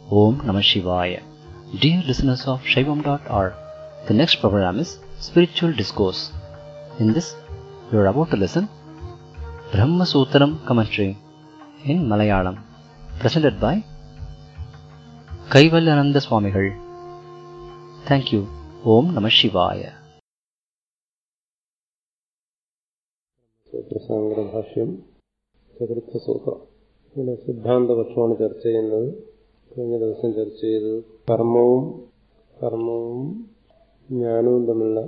Om Namah Shivaya. Dear listeners of Shaivam.org, the next program is Spiritual Discourse. In this, you are about to listen Brahma Sutram commentary in Malayalam, presented by Kaivalyananda Swamigal. Thank you. Om Namah Shivaya. സൂത്രസാങ്കര ഭാഷ്യം ചതുർത്ഥ സൂത്രം ഇവിടെ സിദ്ധാന്തപക്ഷമാണ് ചർച്ച ചെയ്യുന്നത് കഴിഞ്ഞ ദിവസം ചർച്ച ചെയ്തത് കർമ്മവും കർമ്മവും ജ്ഞാനവും തമ്മിലുള്ള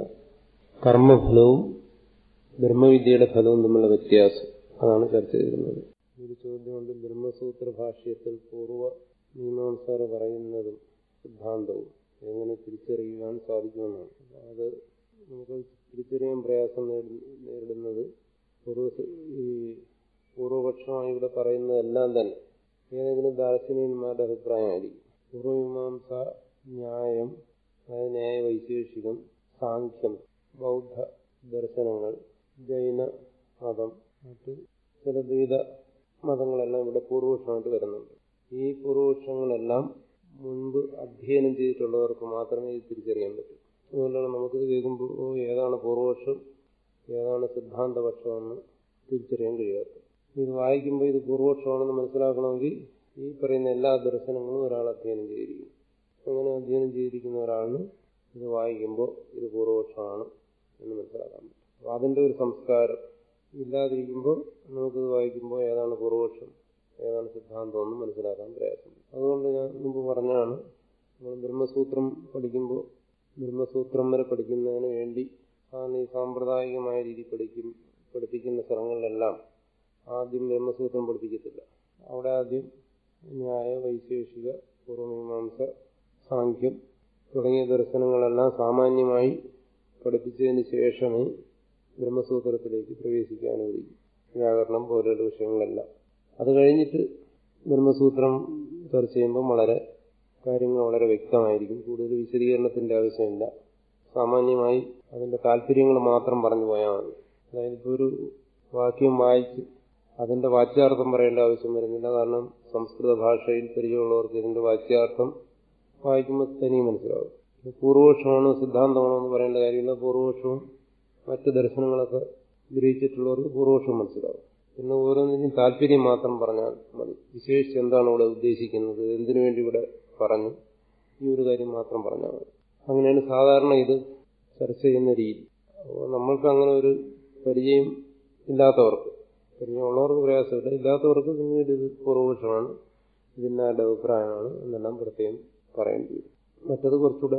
കർമ്മഫലവും ബ്രഹ്മവിദ്യയുടെ ഫലവും തമ്മിലുള്ള വ്യത്യാസം അതാണ് ചർച്ച ചെയ്തിരുന്നത് ഒരു ചോദ്യമുണ്ട് ബ്രഹ്മസൂത്ര ഭാഷ്യത്തിൽ പൂർവ്വ മീമാംസാര പറയുന്നതും സിദ്ധാന്തവും എങ്ങനെ തിരിച്ചറിയുവാൻ സാധിക്കുമെന്നാണ് അത് നമുക്ക് തിരിച്ചറിയാൻ പ്രയാസം നേരിടുന്നത് പൂർവ ഈ പൂർവപക്ഷമായി ഇവിടെ പറയുന്നതെല്ലാം തന്നെ ഏതെങ്കിലും ദാർശനികന്മാരുടെ അഭിപ്രായമായിരിക്കും പൂർവമീമാംസ ന്യായം അതായത് ന്യായ വൈശേഷികം സാഖ്യം ബൗദ്ധ ദർശനങ്ങൾ ജൈന മതം മറ്റ് ചില ദ്വൈത മതങ്ങളെല്ലാം ഇവിടെ പൂർവപക്ഷമായിട്ട് വരുന്നുണ്ട് ഈ പൂർവപക്ഷങ്ങളെല്ലാം മുൻപ് അധ്യയനം ചെയ്തിട്ടുള്ളവർക്ക് മാത്രമേ ഇത് തിരിച്ചറിയാൻ പറ്റൂ അതുകൊണ്ടാണ് നമുക്കിത് കേൾക്കുമ്പോൾ ഏതാണ് പൂർവപക്ഷം ഏതാണ് സിദ്ധാന്തപക്ഷമെന്ന് തിരിച്ചറിയാൻ കഴിയാത്തത് ഇത് വായിക്കുമ്പോൾ ഇത് പൂർവപക്ഷമാണെന്ന് മനസ്സിലാക്കണമെങ്കിൽ ഈ പറയുന്ന എല്ലാ ദർശനങ്ങളും ഒരാൾ അധ്യയനം ചെയ്തിരിക്കും അങ്ങനെ അധ്യയനം ചെയ്തിരിക്കുന്ന ഒരാളിന് ഇത് വായിക്കുമ്പോൾ ഇത് പൂർവപക്ഷമാണ് എന്ന് മനസ്സിലാക്കാൻ പറ്റും അപ്പോൾ അതിൻ്റെ ഒരു സംസ്കാരം ഇല്ലാതിരിക്കുമ്പോൾ നമുക്കിത് വായിക്കുമ്പോൾ ഏതാണ് പൂർവപക്ഷം ഏതാണ് സിദ്ധാന്തം എന്ന് മനസ്സിലാക്കാൻ പ്രയാസം അതുകൊണ്ട് ഞാൻ മുമ്പ് പറഞ്ഞാണ് നമ്മൾ ബ്രഹ്മസൂത്രം പഠിക്കുമ്പോൾ ബ്രഹ്മസൂത്രം വരെ പഠിക്കുന്നതിന് വേണ്ടി സാധാരണ ഈ സാമ്പ്രദായികമായ രീതി പഠിക്കും പഠിപ്പിക്കുന്ന സ്ഥലങ്ങളിലെല്ലാം ആദ്യം ബ്രഹ്മസൂത്രം പഠിപ്പിക്കത്തില്ല അവിടെ ആദ്യം ന്യായ വൈശേഷിക പൂർവമീമാംസ സാഖ്യം തുടങ്ങിയ ദർശനങ്ങളെല്ലാം സാമാന്യമായി പഠിപ്പിച്ചതിന് ശേഷമേ ബ്രഹ്മസൂത്രത്തിലേക്ക് പ്രവേശിക്കാൻ അനുവദിക്കും വ്യാകരണം പോലെയുള്ള വിഷയങ്ങളെല്ലാം അത് കഴിഞ്ഞിട്ട് ബ്രഹ്മസൂത്രം ചർച്ച ചെയ്യുമ്പോൾ വളരെ കാര്യങ്ങൾ വളരെ വ്യക്തമായിരിക്കും കൂടുതൽ വിശദീകരണത്തിന്റെ ആവശ്യമില്ല സാമാന്യമായി അതിന്റെ താല്പര്യങ്ങൾ മാത്രം പറഞ്ഞു പോയാൽ മതി അതായത് ഇപ്പോൾ ഒരു വാക്യം വായിച്ച് അതിന്റെ വാച്യാർത്ഥം പറയേണ്ട ആവശ്യം വരുന്നില്ല കാരണം സംസ്കൃത ഭാഷയിൽ പരിചയമുള്ളവർക്ക് ഇതിന്റെ വാച്യാർത്ഥം വായിക്കുമ്പോൾ തനിയെ മനസ്സിലാവും പൂർവപക്ഷമാണോ സിദ്ധാന്തമാണോ എന്ന് പറയേണ്ട കാര്യമില്ല പൂർവപക്ഷവും മറ്റ് ദർശനങ്ങളൊക്കെ ഗ്രഹിച്ചിട്ടുള്ളവർക്ക് പൂർവപക്ഷം മനസ്സിലാവും പിന്നെ ഓരോന്നിനും താല്പര്യം മാത്രം പറഞ്ഞാൽ മതി വിശേഷിച്ച് എന്താണ് ഇവിടെ ഉദ്ദേശിക്കുന്നത് എന്തിനു വേണ്ടി ഇവിടെ പറഞ്ഞു ഈ ഒരു കാര്യം മാത്രം പറഞ്ഞാൽ മതി അങ്ങനെയാണ് സാധാരണ ഇത് ചർച്ച ചെയ്യുന്ന രീതി അപ്പോൾ നമ്മൾക്ക് അങ്ങനെ ഒരു പരിചയം ഇല്ലാത്തവർക്ക് പരിചയമുള്ളവർക്ക് പ്രയാസമില്ല ഇല്ലാത്തവർക്ക് പിന്നീട് ഇത് പൂർവപക്ഷമാണ് ഇതിൻ്റെ അഭിപ്രായമാണ് എന്നെല്ലാം പ്രത്യേകം പറയേണ്ടി വരും മറ്റത് കുറച്ചുകൂടെ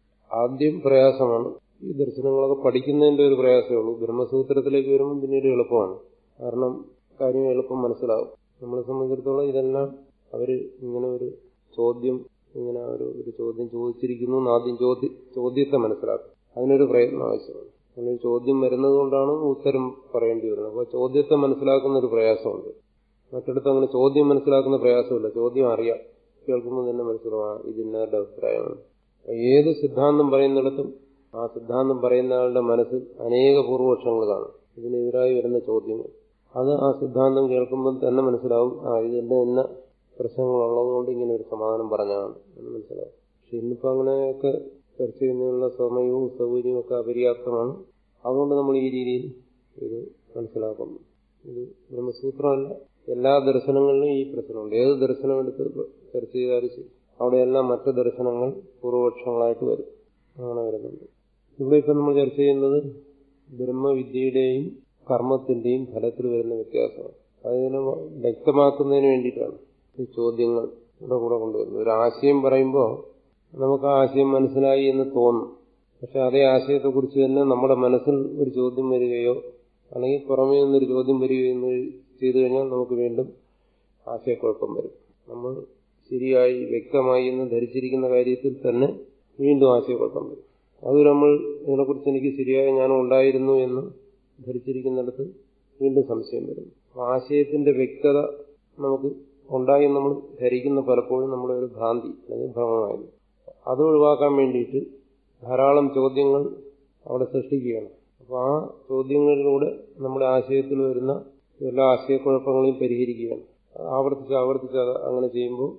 ആദ്യം പ്രയാസമാണ് ഈ ദർശനങ്ങളൊക്കെ പഠിക്കുന്നതിന്റെ ഒരു പ്രയാസമേ ഉള്ളൂ ബ്രഹ്മസൂത്രത്തിലേക്ക് വരുമ്പോൾ പിന്നീട് എളുപ്പമാണ് കാരണം കാര്യം എളുപ്പം മനസ്സിലാവും നമ്മളെ സംബന്ധിച്ചിടത്തോളം ഇതെല്ലാം അവര് ഇങ്ങനെ ഒരു ചോദ്യം ഇങ്ങനെ ഒരു ഒരു ചോദ്യം ചോദിച്ചിരിക്കുന്നു എന്ന് ആദ്യം ചോദ്യ ചോദ്യത്തെ മനസ്സിലാക്കും അതിനൊരു പ്രയത്നം ആവശ്യമാണ് അങ്ങനെ ചോദ്യം വരുന്നത് കൊണ്ടാണ് ഉത്തരം പറയേണ്ടി വരുന്നത് അപ്പോൾ ചോദ്യത്തെ മനസ്സിലാക്കുന്ന ഒരു പ്രയാസമുണ്ട് മറ്റിടത്ത് അങ്ങനെ ചോദ്യം മനസ്സിലാക്കുന്ന പ്രയാസമില്ല ചോദ്യം അറിയാം കേൾക്കുമ്പോൾ തന്നെ മനസ്സിലാവാം ഇതിന്നവരുടെ അഭിപ്രായമാണ് ഏത് സിദ്ധാന്തം പറയുന്നിടത്തും ആ സിദ്ധാന്തം പറയുന്ന ആളുടെ മനസ്സിൽ അനേക പൂർവപക്ഷങ്ങൾ കാണും ഇതിനെതിരായി വരുന്ന ചോദ്യങ്ങൾ അത് ആ സിദ്ധാന്തം കേൾക്കുമ്പോൾ തന്നെ മനസ്സിലാവും ആ ഇതിന്റെ തന്നെ പ്രശ്നങ്ങളുള്ളതുകൊണ്ട് ഇങ്ങനെ ഒരു സമാധാനം പറഞ്ഞാണ് എന്ന് മനസ്സിലാവും പക്ഷെ ഇന്നിപ്പോ അങ്ങനെയൊക്കെ ചർച്ച ചെയ്യുന്നതിനുള്ള സമയവും സൗകര്യവും ഒക്കെ അപര്യാപ്തമാണ് അതുകൊണ്ട് നമ്മൾ ഈ രീതിയിൽ ഇത് മനസ്സിലാക്കുന്നു ഇത് ബ്രഹ്മസൂത്രമല്ല എല്ലാ ദർശനങ്ങളിലും ഈ പ്രശ്നമുണ്ട് ഏത് ദർശനം എടുത്ത് ചർച്ച ചെയ്താലും ശരി അവിടെയെല്ലാം മറ്റ് ദർശനങ്ങൾ പൂർവപക്ഷങ്ങളായിട്ട് വരും അങ്ങനെ വരുന്നുണ്ട് ഇവിടെ ഇപ്പം നമ്മൾ ചർച്ച ചെയ്യുന്നത് ബ്രഹ്മവിദ്യയുടെയും കർമ്മത്തിന്റെയും ഫലത്തിൽ വരുന്ന വ്യത്യാസമാണ് അതിനെ വ്യക്തമാക്കുന്നതിന് വേണ്ടിയിട്ടാണ് ഈ ചോദ്യങ്ങൾ ഇവിടെ കൂടെ കൊണ്ടുവരുന്നത് ഒരു ആശയം പറയുമ്പോൾ നമുക്ക് ആ ആശയം മനസ്സിലായി എന്ന് തോന്നും പക്ഷെ അതേ ആശയത്തെക്കുറിച്ച് തന്നെ നമ്മുടെ മനസ്സിൽ ഒരു ചോദ്യം വരികയോ അല്ലെങ്കിൽ പുറമേ നിന്നൊരു ചോദ്യം വരികയോ എന്ന് ചെയ്തു കഴിഞ്ഞാൽ നമുക്ക് വീണ്ടും ആശയക്കുഴപ്പം വരും നമ്മൾ ശരിയായി വ്യക്തമായി എന്ന് ധരിച്ചിരിക്കുന്ന കാര്യത്തിൽ തന്നെ വീണ്ടും ആശയക്കുഴപ്പം വരും അത് നമ്മൾ ഇതിനെക്കുറിച്ച് എനിക്ക് ശരിയായ ജ്ഞാനം ഉണ്ടായിരുന്നു എന്ന് ധരിച്ചിരിക്കുന്നിടത്ത് വീണ്ടും സംശയം വരും ആശയത്തിന്റെ വ്യക്തത നമുക്ക് ഉണ്ടായി നമ്മൾ ധരിക്കുന്ന പലപ്പോഴും നമ്മുടെ ഒരു ഭ്രാന്തി അല്ലെങ്കിൽ ഭ്രമമായിരുന്നു അത് ഒഴിവാക്കാൻ വേണ്ടിയിട്ട് ധാരാളം ചോദ്യങ്ങൾ അവിടെ സൃഷ്ടിക്കുകയാണ് അപ്പോൾ ആ ചോദ്യങ്ങളിലൂടെ നമ്മുടെ ആശയത്തിൽ വരുന്ന എല്ലാ ആശയക്കുഴപ്പങ്ങളെയും പരിഹരിക്കുകയാണ് ആവർത്തിച്ച് ആവർത്തിച്ച് അത് അങ്ങനെ ചെയ്യുമ്പോൾ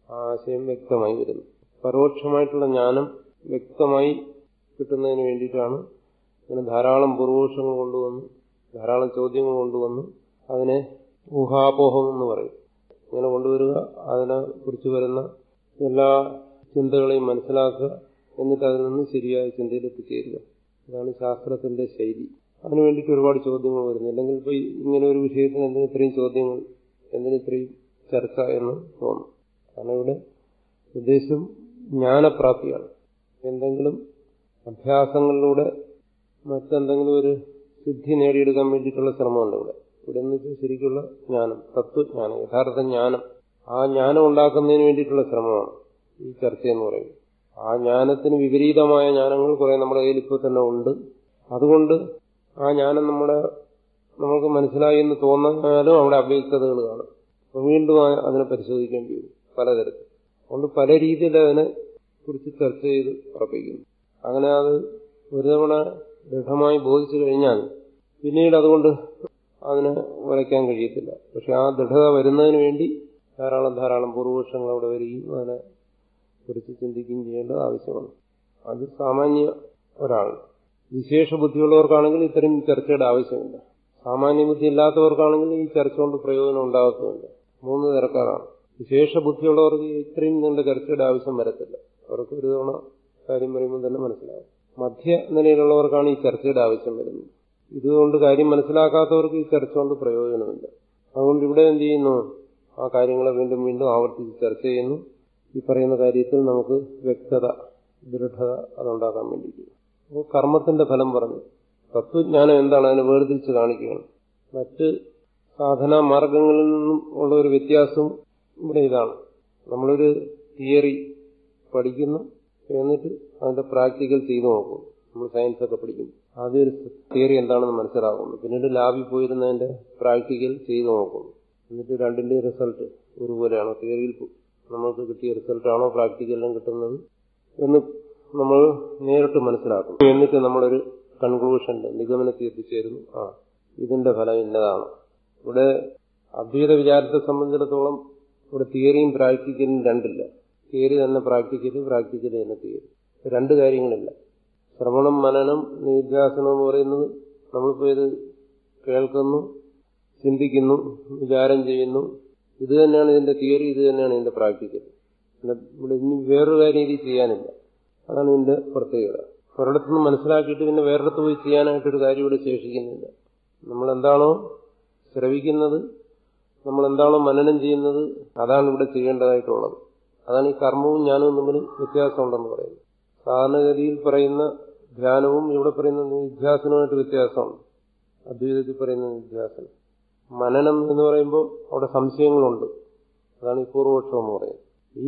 ആ ആശയം വ്യക്തമായി വരുന്നു പരോക്ഷമായിട്ടുള്ള ജ്ഞാനം വ്യക്തമായി കിട്ടുന്നതിന് വേണ്ടിയിട്ടാണ് ഇങ്ങനെ ധാരാളം പൂർവോഷങ്ങൾ കൊണ്ടുവന്ന് ധാരാളം ചോദ്യങ്ങൾ കൊണ്ടുവന്ന് അതിനെ ഊഹാപോഹം എന്ന് പറയും ഇങ്ങനെ കൊണ്ടുവരിക അതിനെ കുറിച്ച് വരുന്ന എല്ലാ ചിന്തകളെയും മനസ്സിലാക്കുക എന്നിട്ട് അതിൽ നിന്ന് ശരിയായ ചിന്തയിൽ എത്തിച്ചേരുക ഇതാണ് ശാസ്ത്രത്തിന്റെ ശൈലി അതിനു വേണ്ടിയിട്ട് ഒരുപാട് ചോദ്യങ്ങൾ വരുന്നു അല്ലെങ്കിൽ ഇപ്പോൾ ഇങ്ങനെ ഒരു വിഷയത്തിന് എന്തിനു ഇത്രയും ചോദ്യങ്ങൾ എന്തിനു ഇത്രയും ചർച്ച എന്ന് തോന്നും കാരണം ഇവിടെ ഉദ്ദേശം ജ്ഞാനപ്രാപ്തിയാണ് എന്തെങ്കിലും അഭ്യാസങ്ങളിലൂടെ മറ്റെന്തെങ്കിലും ഒരു സിദ്ധി നേടിയെടുക്കാൻ വേണ്ടിയിട്ടുള്ള ശ്രമമല്ല ഇവിടെ ഇവിടെ എന്ന് വെച്ചാൽ ശരിക്കുള്ള ജ്ഞാനം തത്വജ്ഞാനം യഥാർത്ഥ ജ്ഞാനം ആ ജ്ഞാനം ഉണ്ടാക്കുന്നതിന് വേണ്ടിയിട്ടുള്ള ശ്രമമാണ് ഈ ചർച്ച എന്ന് പറയുന്നത് ആ ജ്ഞാനത്തിന് വിപരീതമായ ജ്ഞാനങ്ങൾ കുറെ നമ്മുടെ കയ്യിൽ ഇപ്പോൾ തന്നെ ഉണ്ട് അതുകൊണ്ട് ആ ജ്ഞാനം നമ്മുടെ നമുക്ക് മനസ്സിലായി എന്ന് തോന്നാലും അവിടെ അവ്യക്തതകൾ കാണും അപ്പൊ വീണ്ടും അതിനെ പരിശോധിക്കേണ്ടി വരും പലതരത്തിൽ അതുകൊണ്ട് പല രീതിയിൽ അതിനെ കുറിച്ച് ചർച്ച ചെയ്ത് ഉറപ്പിക്കുന്നു അങ്ങനെ അത് ഒരു തവണ ദൃഢമായി ബോധിച്ചു കഴിഞ്ഞാൽ പിന്നീട് അതുകൊണ്ട് അതിനെ വരയ്ക്കാൻ കഴിയത്തില്ല പക്ഷെ ആ ദൃഢത വരുന്നതിന് വേണ്ടി ധാരാളം ധാരാളം പൂർവപക്ഷങ്ങൾ അവിടെ വരികയും അതിനെ കുറിച്ച് ചിന്തിക്കുകയും ചെയ്യേണ്ടത് ആവശ്യമാണ് അത് സാമാന്യ ഒരാൾ വിശേഷ ബുദ്ധിയുള്ളവർക്കാണെങ്കിൽ ഇത്തരം ചർച്ചയുടെ ആവശ്യമില്ല സാമാന്യ ബുദ്ധി ഇല്ലാത്തവർക്കാണെങ്കിൽ ഈ ചർച്ച കൊണ്ട് പ്രയോജനം ഉണ്ടാകത്തുമില്ല മൂന്ന് തരക്കാരാണ് വിശേഷ ബുദ്ധിയുള്ളവർക്ക് ഇത്രയും നീണ്ട ചർച്ചയുടെ ആവശ്യം വരത്തില്ല അവർക്ക് ഒരു തവണ കാര്യം പറയുമ്പോൾ തന്നെ മനസ്സിലാവും മധ്യ നിലയിലുള്ളവർക്കാണ് ഈ ചർച്ചയുടെ ആവശ്യം വരുന്നത് ഇതുകൊണ്ട് കാര്യം മനസ്സിലാക്കാത്തവർക്ക് ഈ ചർച്ച കൊണ്ട് പ്രയോജനമില്ല അതുകൊണ്ട് ഇവിടെ എന്ത് ചെയ്യുന്നു ആ കാര്യങ്ങളെ വീണ്ടും വീണ്ടും ആവർത്തിച്ച് ചർച്ച ചെയ്യുന്നു ഈ പറയുന്ന കാര്യത്തിൽ നമുക്ക് വ്യക്തത ദൃഢത അതുണ്ടാക്കാൻ വേണ്ടിയിട്ട് അപ്പോൾ കർമ്മത്തിന്റെ ഫലം പറഞ്ഞു തത്വജ്ഞാനം എന്താണ് അതിനെ വേർതിരിച്ച് കാണിക്കുകയാണ് മറ്റ് സാധനാ മാർഗങ്ങളിൽ നിന്നും ഉള്ള ഒരു വ്യത്യാസം ഇവിടെ ഇതാണ് നമ്മളൊരു തിയറി പഠിക്കുന്നു എന്നിട്ട് അതിന്റെ പ്രാക്ടിക്കൽ ചെയ്തു നോക്കും നമ്മൾ സയൻസ് ഒക്കെ പഠിക്കും ആദ്യം ഒരു തിയറി എന്താണെന്ന് മനസ്സിലാക്കുന്നു പിന്നീട് ലാബിൽ പോയിരുന്നതിന്റെ പ്രാക്ടിക്കൽ ചെയ്തു നോക്കുന്നു എന്നിട്ട് രണ്ടിന്റെ റിസൾട്ട് ഒരുപോലെയാണോ തിയറിയിൽ നമ്മൾക്ക് കിട്ടിയ റിസൾട്ടാണോ പ്രാക്ടിക്കലിലും കിട്ടുന്നത് എന്ന് നമ്മൾ നേരിട്ട് മനസ്സിലാക്കും എന്നിട്ട് നമ്മളൊരു കൺക്ലൂഷന്റെ നിഗമനത്തിൽ എത്തിച്ചേരുന്നു ആ ഇതിന്റെ ഫലം ഇന്നതാണ് ഇവിടെ അദ്വൈത വിചാരത്തെ സംബന്ധിച്ചിടത്തോളം ഇവിടെ തിയറിയും പ്രാക്ടിക്കലും രണ്ടില്ല തിയറി തന്നെ പ്രാക്ടിക്കല് പ്രാക്ടിക്കല് തന്നെ തിയറി രണ്ട് കാര്യങ്ങളില്ല ശ്രവണം മനനം നിധ്യാസനം എന്ന് പറയുന്നത് നമ്മളിപ്പോ ഇത് കേൾക്കുന്നു ചിന്തിക്കുന്നു വിചാരം ചെയ്യുന്നു ഇത് തന്നെയാണ് ഇതിന്റെ തിയറി ഇത് തന്നെയാണ് ഇതിന്റെ പ്രാക്ടിക്കൽ ഇവിടെ ഇനി വേറൊരു കാര്യം ഇത് ചെയ്യാനില്ല അതാണ് ഇതിന്റെ പ്രത്യേകത ഒരിടത്തുനിന്ന് മനസ്സിലാക്കിയിട്ട് പിന്നെ വേറൊരിടത്ത് പോയി ചെയ്യാനായിട്ടൊരു കാര്യം ഇവിടെ ശേഷിക്കുന്നില്ല നമ്മൾ എന്താണോ ശ്രവിക്കുന്നത് നമ്മൾ എന്താണോ മനനം ചെയ്യുന്നത് അതാണ് ഇവിടെ ചെയ്യേണ്ടതായിട്ടുള്ളത് അതാണ് ഈ കർമ്മവും ജ്ഞാനവും തമ്മിൽ വ്യത്യാസമുണ്ടെന്ന് പറയുന്നത് സാധാരണഗതിയിൽ പറയുന്ന ധ്യാനവും ഇവിടെ പറയുന്ന നിധ്യാസനവുമായിട്ട് വ്യത്യാസമുണ്ട് അദ്വൈതത്തിൽ പറയുന്ന നിധ്യാസനം മനനം എന്ന് പറയുമ്പോൾ അവിടെ സംശയങ്ങളുണ്ട് അതാണ് ഈ പൂർവപക്ഷം എന്ന് പറയുന്നത് ഈ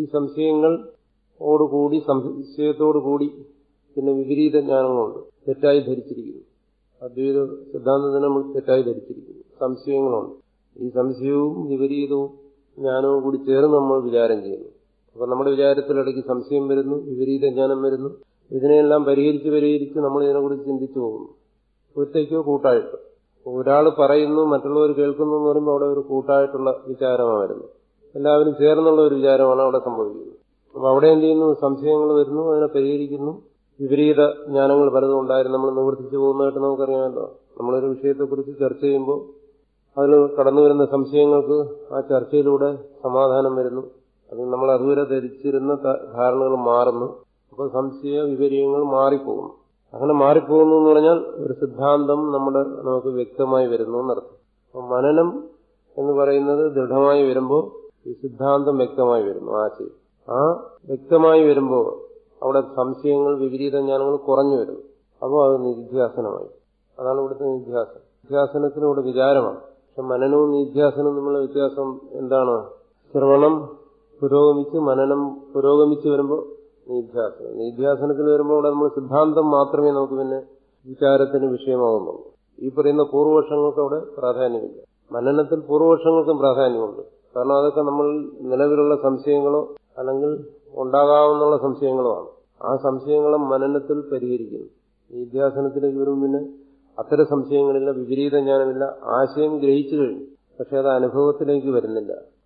സംശയങ്ങളോടുകൂടി സംശയത്തോടുകൂടി പിന്നെ വിപരീത ജ്ഞാനങ്ങളുണ്ട് തെറ്റായി ധരിച്ചിരിക്കുന്നു അദ്വൈത സിദ്ധാന്തത്തിന് നമ്മൾ തെറ്റായി ധരിച്ചിരിക്കുന്നു സംശയങ്ങളുണ്ട് ഈ സംശയവും വിപരീതവും ജ്ഞാനവും കൂടി ചേർന്ന് നമ്മൾ വിചാരം ചെയ്യുന്നു അപ്പൊ നമ്മുടെ വിചാരത്തിലിടയ്ക്ക് സംശയം വരുന്നു വിപരീത ജ്ഞാനം വരുന്നു ഇതിനെല്ലാം പരിഹരിച്ച് പരിഹരിച്ച് നമ്മൾ ഇതിനെക്കുറിച്ച് ചിന്തിച്ചു പോകുന്നു ഒറ്റയ്ക്കോ കൂട്ടായിട്ടോ ഒരാൾ പറയുന്നു മറ്റുള്ളവർ കേൾക്കുന്നു എന്ന് പറയുമ്പോൾ അവിടെ ഒരു കൂട്ടായിട്ടുള്ള വിചാരമാണ് വരുന്നത് എല്ലാവരും ചേർന്നുള്ള ഒരു വിചാരമാണ് അവിടെ സംഭവിക്കുന്നത് അപ്പൊ അവിടെ എന്ത് ചെയ്യുന്നു സംശയങ്ങൾ വരുന്നു അതിനെ പരിഹരിക്കുന്നു വിപരീത ജ്ഞാനങ്ങൾ പലതും ഉണ്ടായിരുന്നു നമ്മൾ നിവർത്തിച്ചു പോകുന്നതായിട്ട് നമുക്കറിയാമല്ലോ നമ്മളൊരു വിഷയത്തെക്കുറിച്ച് ചർച്ച ചെയ്യുമ്പോൾ അതിൽ കടന്നു വരുന്ന സംശയങ്ങൾക്ക് ആ ചർച്ചയിലൂടെ സമാധാനം വരുന്നു അത് നമ്മൾ അതുവരെ ധരിച്ചിരുന്ന ധാരണകൾ മാറുന്നു അപ്പോൾ സംശയ വിപര്യങ്ങൾ മാറിപ്പോകുന്നു അങ്ങനെ മാറിപ്പോകുന്നു എന്ന് പറഞ്ഞാൽ ഒരു സിദ്ധാന്തം നമ്മുടെ നമുക്ക് വ്യക്തമായി വരുന്നു എന്നർത്ഥം അപ്പൊ മനനം എന്ന് പറയുന്നത് ദൃഢമായി വരുമ്പോൾ ഈ സിദ്ധാന്തം വ്യക്തമായി വരുന്നു ആശയം ആ വ്യക്തമായി വരുമ്പോൾ അവിടെ സംശയങ്ങൾ വിപരീത ജ്ഞാനങ്ങൾ കുറഞ്ഞു വരുന്നു അപ്പോൾ അത് നിധ്യാസനമായി അതാണ് ഇവിടുത്തെ നിധ്യാസനം നിധ്യാസനത്തിന് ഇവിടെ വിചാരമാണ് പക്ഷെ മനനവും നിധ്യാസനവും തമ്മിലുള്ള വ്യത്യാസം എന്താണ് ശ്രവണം പുരോഗമിച്ച് മനനം പുരോഗമിച്ച് വരുമ്പോൾ നിധ്യാസനം നിധ്യാസനത്തിൽ വരുമ്പോൾ ഇവിടെ നമ്മൾ സിദ്ധാന്തം മാത്രമേ നമുക്ക് പിന്നെ വിചാരത്തിന് വിഷയമാകുന്നുള്ളൂ ഈ പറയുന്ന പൂർവപക്ഷങ്ങൾക്ക് അവിടെ പ്രാധാന്യമില്ല മനനത്തിൽ പൂർവപക്ഷങ്ങൾക്കും പ്രാധാന്യമുണ്ട് കാരണം അതൊക്കെ നമ്മൾ നിലവിലുള്ള സംശയങ്ങളോ അല്ലെങ്കിൽ ഉണ്ടാകാവുന്ന സംശയങ്ങളോ ആണ് ആ സംശയങ്ങളെ മനനത്തിൽ പരിഹരിക്കുന്നു നിധ്യാസനത്തിലേക്ക് വരുമ്പോൾ പിന്നെ അത്തരം സംശയങ്ങളില്ല വിപരീത ജ്ഞാനമില്ല ആശയം ഗ്രഹിച്ചു കഴിഞ്ഞു പക്ഷെ അത് അനുഭവത്തിലേക്ക് വരുന്നില്ല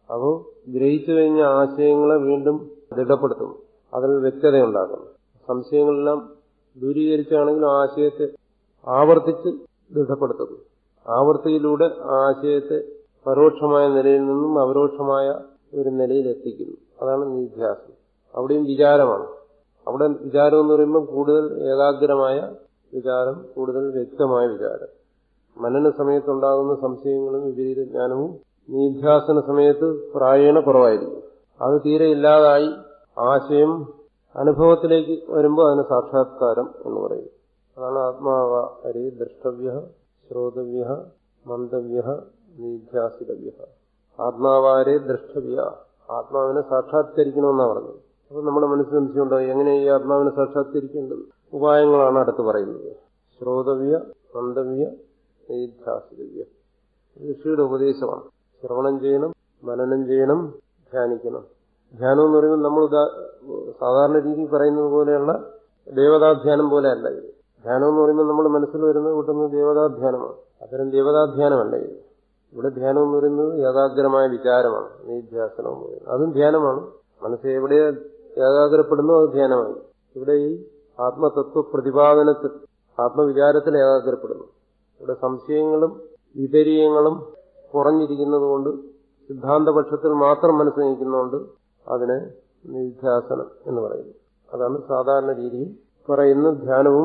അപ്പോൾ ഗ്രഹിച്ചു കഴിഞ്ഞ ആശയങ്ങളെ വീണ്ടും ദൃഢപ്പെടുത്തുന്നു അതിൽ വ്യക്തതയുണ്ടാക്കുന്നു സംശയങ്ങളെല്ലാം ദൂരീകരിച്ചാണെങ്കിലും ആശയത്തെ ആവർത്തിച്ച് ദൃഢപ്പെടുത്തുന്നു ആവർത്തിയിലൂടെ ആശയത്തെ പരോക്ഷമായ നിലയിൽ നിന്നും അപരോക്ഷമായ ഒരു നിലയിൽ എത്തിക്കുന്നു അതാണ് നിധ്യാസം അവിടെയും വിചാരമാണ് അവിടെ വിചാരം എന്ന് പറയുമ്പോൾ കൂടുതൽ ഏകാഗ്രമായ വിചാരം കൂടുതൽ വ്യക്തമായ വിചാരം മനന സമയത്തുണ്ടാകുന്ന സംശയങ്ങളും വിപരീത ജ്ഞാനവും നിധ്യാസന സമയത്ത് പ്രായേണ കുറവായിരിക്കും അത് തീരെ ഇല്ലാതായി ആശയം അനുഭവത്തിലേക്ക് വരുമ്പോൾ അതിന് സാക്ഷാത്കാരം എന്ന് പറയും അതാണ് ആത്മാവ ഹരി ദ്രഷ്ടവ്യ ശ്രോതവ്യ മന്ദവ്യ നിധ്യാസിതവ്യ ആത്മാവാരെ ദ്രഷ്ടവ്യ ആത്മാവിനെ സാക്ഷാത്കരിക്കണമെന്നാണ് പറഞ്ഞത് അപ്പൊ നമ്മുടെ മനസ്സിൽ സംശയമുണ്ടോ എങ്ങനെ ഈ ആത്മാവിനെ സാക്ഷാത്കരിക്കേണ്ടത് ഉപായങ്ങളാണ് അടുത്ത് പറയുന്നത് ശ്രോതവ്യ മന്ദവ്യ നിധ്യാസിതവ്യ ഋഷിയുടെ ഉപദേശമാണ് ശ്രവണം ചെയ്യണം മനനം ചെയ്യണം ധ്യാനിക്കണം ധ്യാനം എന്ന് പറയുമ്പോൾ നമ്മൾ സാധാരണ രീതിയിൽ പറയുന്നത് പോലെയുള്ള ദേവതാധ്യാനം പോലെ അല്ല ഇത് ധ്യാനം എന്ന് പറയുമ്പോൾ നമ്മൾ മനസ്സിൽ വരുന്നത് കൂട്ടുന്നത് ദേവതാധ്യാനമാണ് അത്തരം ദേവതാധ്യാനമല്ല ഇത് ഇവിടെ ധ്യാനം എന്ന് പറയുന്നത് ഏകാഗ്രമായ വിചാരമാണ് നിധ്യാസനം എന്ന് പറയുന്നത് അതും ധ്യാനമാണ് മനസ്സ് എവിടെ ഏകാഗ്രപ്പെടുന്നു അത് ധ്യാനമായി ഇവിടെ ഈ ആത്മതത്വ പ്രതിപാദനത്തിൽ ആത്മവിചാരത്തിൽ ഏകാഗ്രപ്പെടുന്നു ഇവിടെ സംശയങ്ങളും വിപരീയങ്ങളും കുറഞ്ഞിരിക്കുന്നത് കൊണ്ട് സിദ്ധാന്തപക്ഷത്തിൽ മാത്രം മനസ്സ് നയിക്കുന്നതുകൊണ്ട് അതിനെ നിധ്യാസനം എന്ന് പറയുന്നു അതാണ് സാധാരണ രീതിയിൽ പറയുന്ന ധ്യാനവും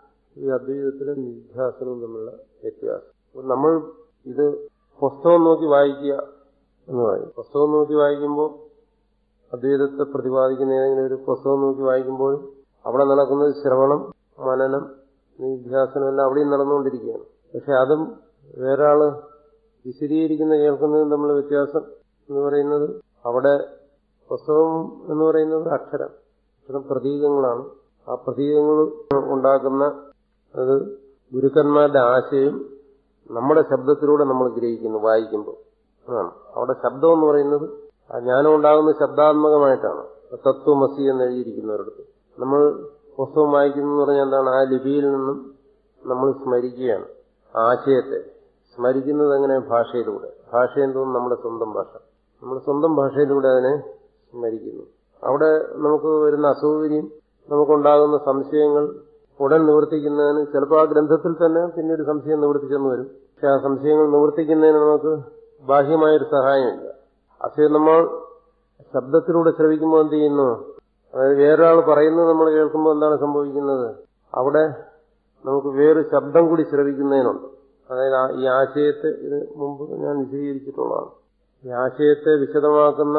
ഈ അദ്വൈതത്തിലെ നിധ്യാസനവും തമ്മിലുള്ള വ്യത്യാസം നമ്മൾ ഇത് പുസ്തകം നോക്കി വായിക്കുക എന്ന് പറയും പുസ്തകം നോക്കി വായിക്കുമ്പോൾ അദ്വൈതത്തെ പ്രതിപാദിക്കുന്ന ഏതെങ്കിലും ഒരു പുസ്തകം നോക്കി വായിക്കുമ്പോൾ അവിടെ നടക്കുന്നത് ശ്രവണം മനനം നിധ്യാസനം എല്ലാം അവിടെയും നടന്നുകൊണ്ടിരിക്കുകയാണ് പക്ഷെ അതും വേറൊരാള് വിശദീകരിക്കുന്ന കേൾക്കുന്നതും തമ്മിലുള്ള വ്യത്യാസം എന്ന് പറയുന്നത് അവിടെ പുസ്തകം എന്ന് പറയുന്നത് അക്ഷരം അക്ഷരം പ്രതീകങ്ങളാണ് ആ പ്രതീകങ്ങൾ ഉണ്ടാക്കുന്ന അത് ഗുരുക്കന്മാരുടെ ആശയം നമ്മുടെ ശബ്ദത്തിലൂടെ നമ്മൾ ഗ്രഹിക്കുന്നു വായിക്കുമ്പോൾ അതാണ് അവിടെ ശബ്ദം എന്ന് പറയുന്നത് ആ ജ്ഞാനം ഉണ്ടാകുന്ന ശബ്ദാത്മകമായിട്ടാണ് തത്വമസി എന്ന് എഴുതിയിരിക്കുന്നവരടുത്ത് നമ്മൾ പുസ്തകം വായിക്കുന്നു എന്ന് പറഞ്ഞാൽ എന്താണ് ആ ലിപിയിൽ നിന്നും നമ്മൾ സ്മരിക്കുകയാണ് ആശയത്തെ സ്മരിക്കുന്നത് എങ്ങനെ ഭാഷയിലൂടെ ഭാഷ എന്തോന്നും നമ്മുടെ സ്വന്തം ഭാഷ നമ്മുടെ സ്വന്തം ഭാഷയിലൂടെ അതിനെ സ്മരിക്കുന്നു അവിടെ നമുക്ക് വരുന്ന അസൗകര്യം നമുക്കുണ്ടാകുന്ന സംശയങ്ങൾ ഉടൻ നിവർത്തിക്കുന്നതിന് ചിലപ്പോൾ ആ ഗ്രന്ഥത്തിൽ തന്നെ പിന്നീട് സംശയം നിവർത്തിച്ചെന്ന് വരും പക്ഷെ ആ സംശയങ്ങൾ നിവർത്തിക്കുന്നതിന് നമുക്ക് ബാഹ്യമായൊരു സഹായമില്ല പക്ഷേ നമ്മൾ ശബ്ദത്തിലൂടെ ശ്രവിക്കുമ്പോൾ എന്ത് ചെയ്യുന്നു അതായത് വേറൊരാൾ പറയുന്നത് നമ്മൾ കേൾക്കുമ്പോൾ എന്താണ് സംഭവിക്കുന്നത് അവിടെ നമുക്ക് വേറൊരു ശബ്ദം കൂടി ശ്രവിക്കുന്നതിനുണ്ട് അതായത് ഈ ആശയത്തെ ഇത് മുമ്പ് ഞാൻ വിശദീകരിച്ചിട്ടുള്ളതാണ് ഈ ആശയത്തെ വിശദമാക്കുന്ന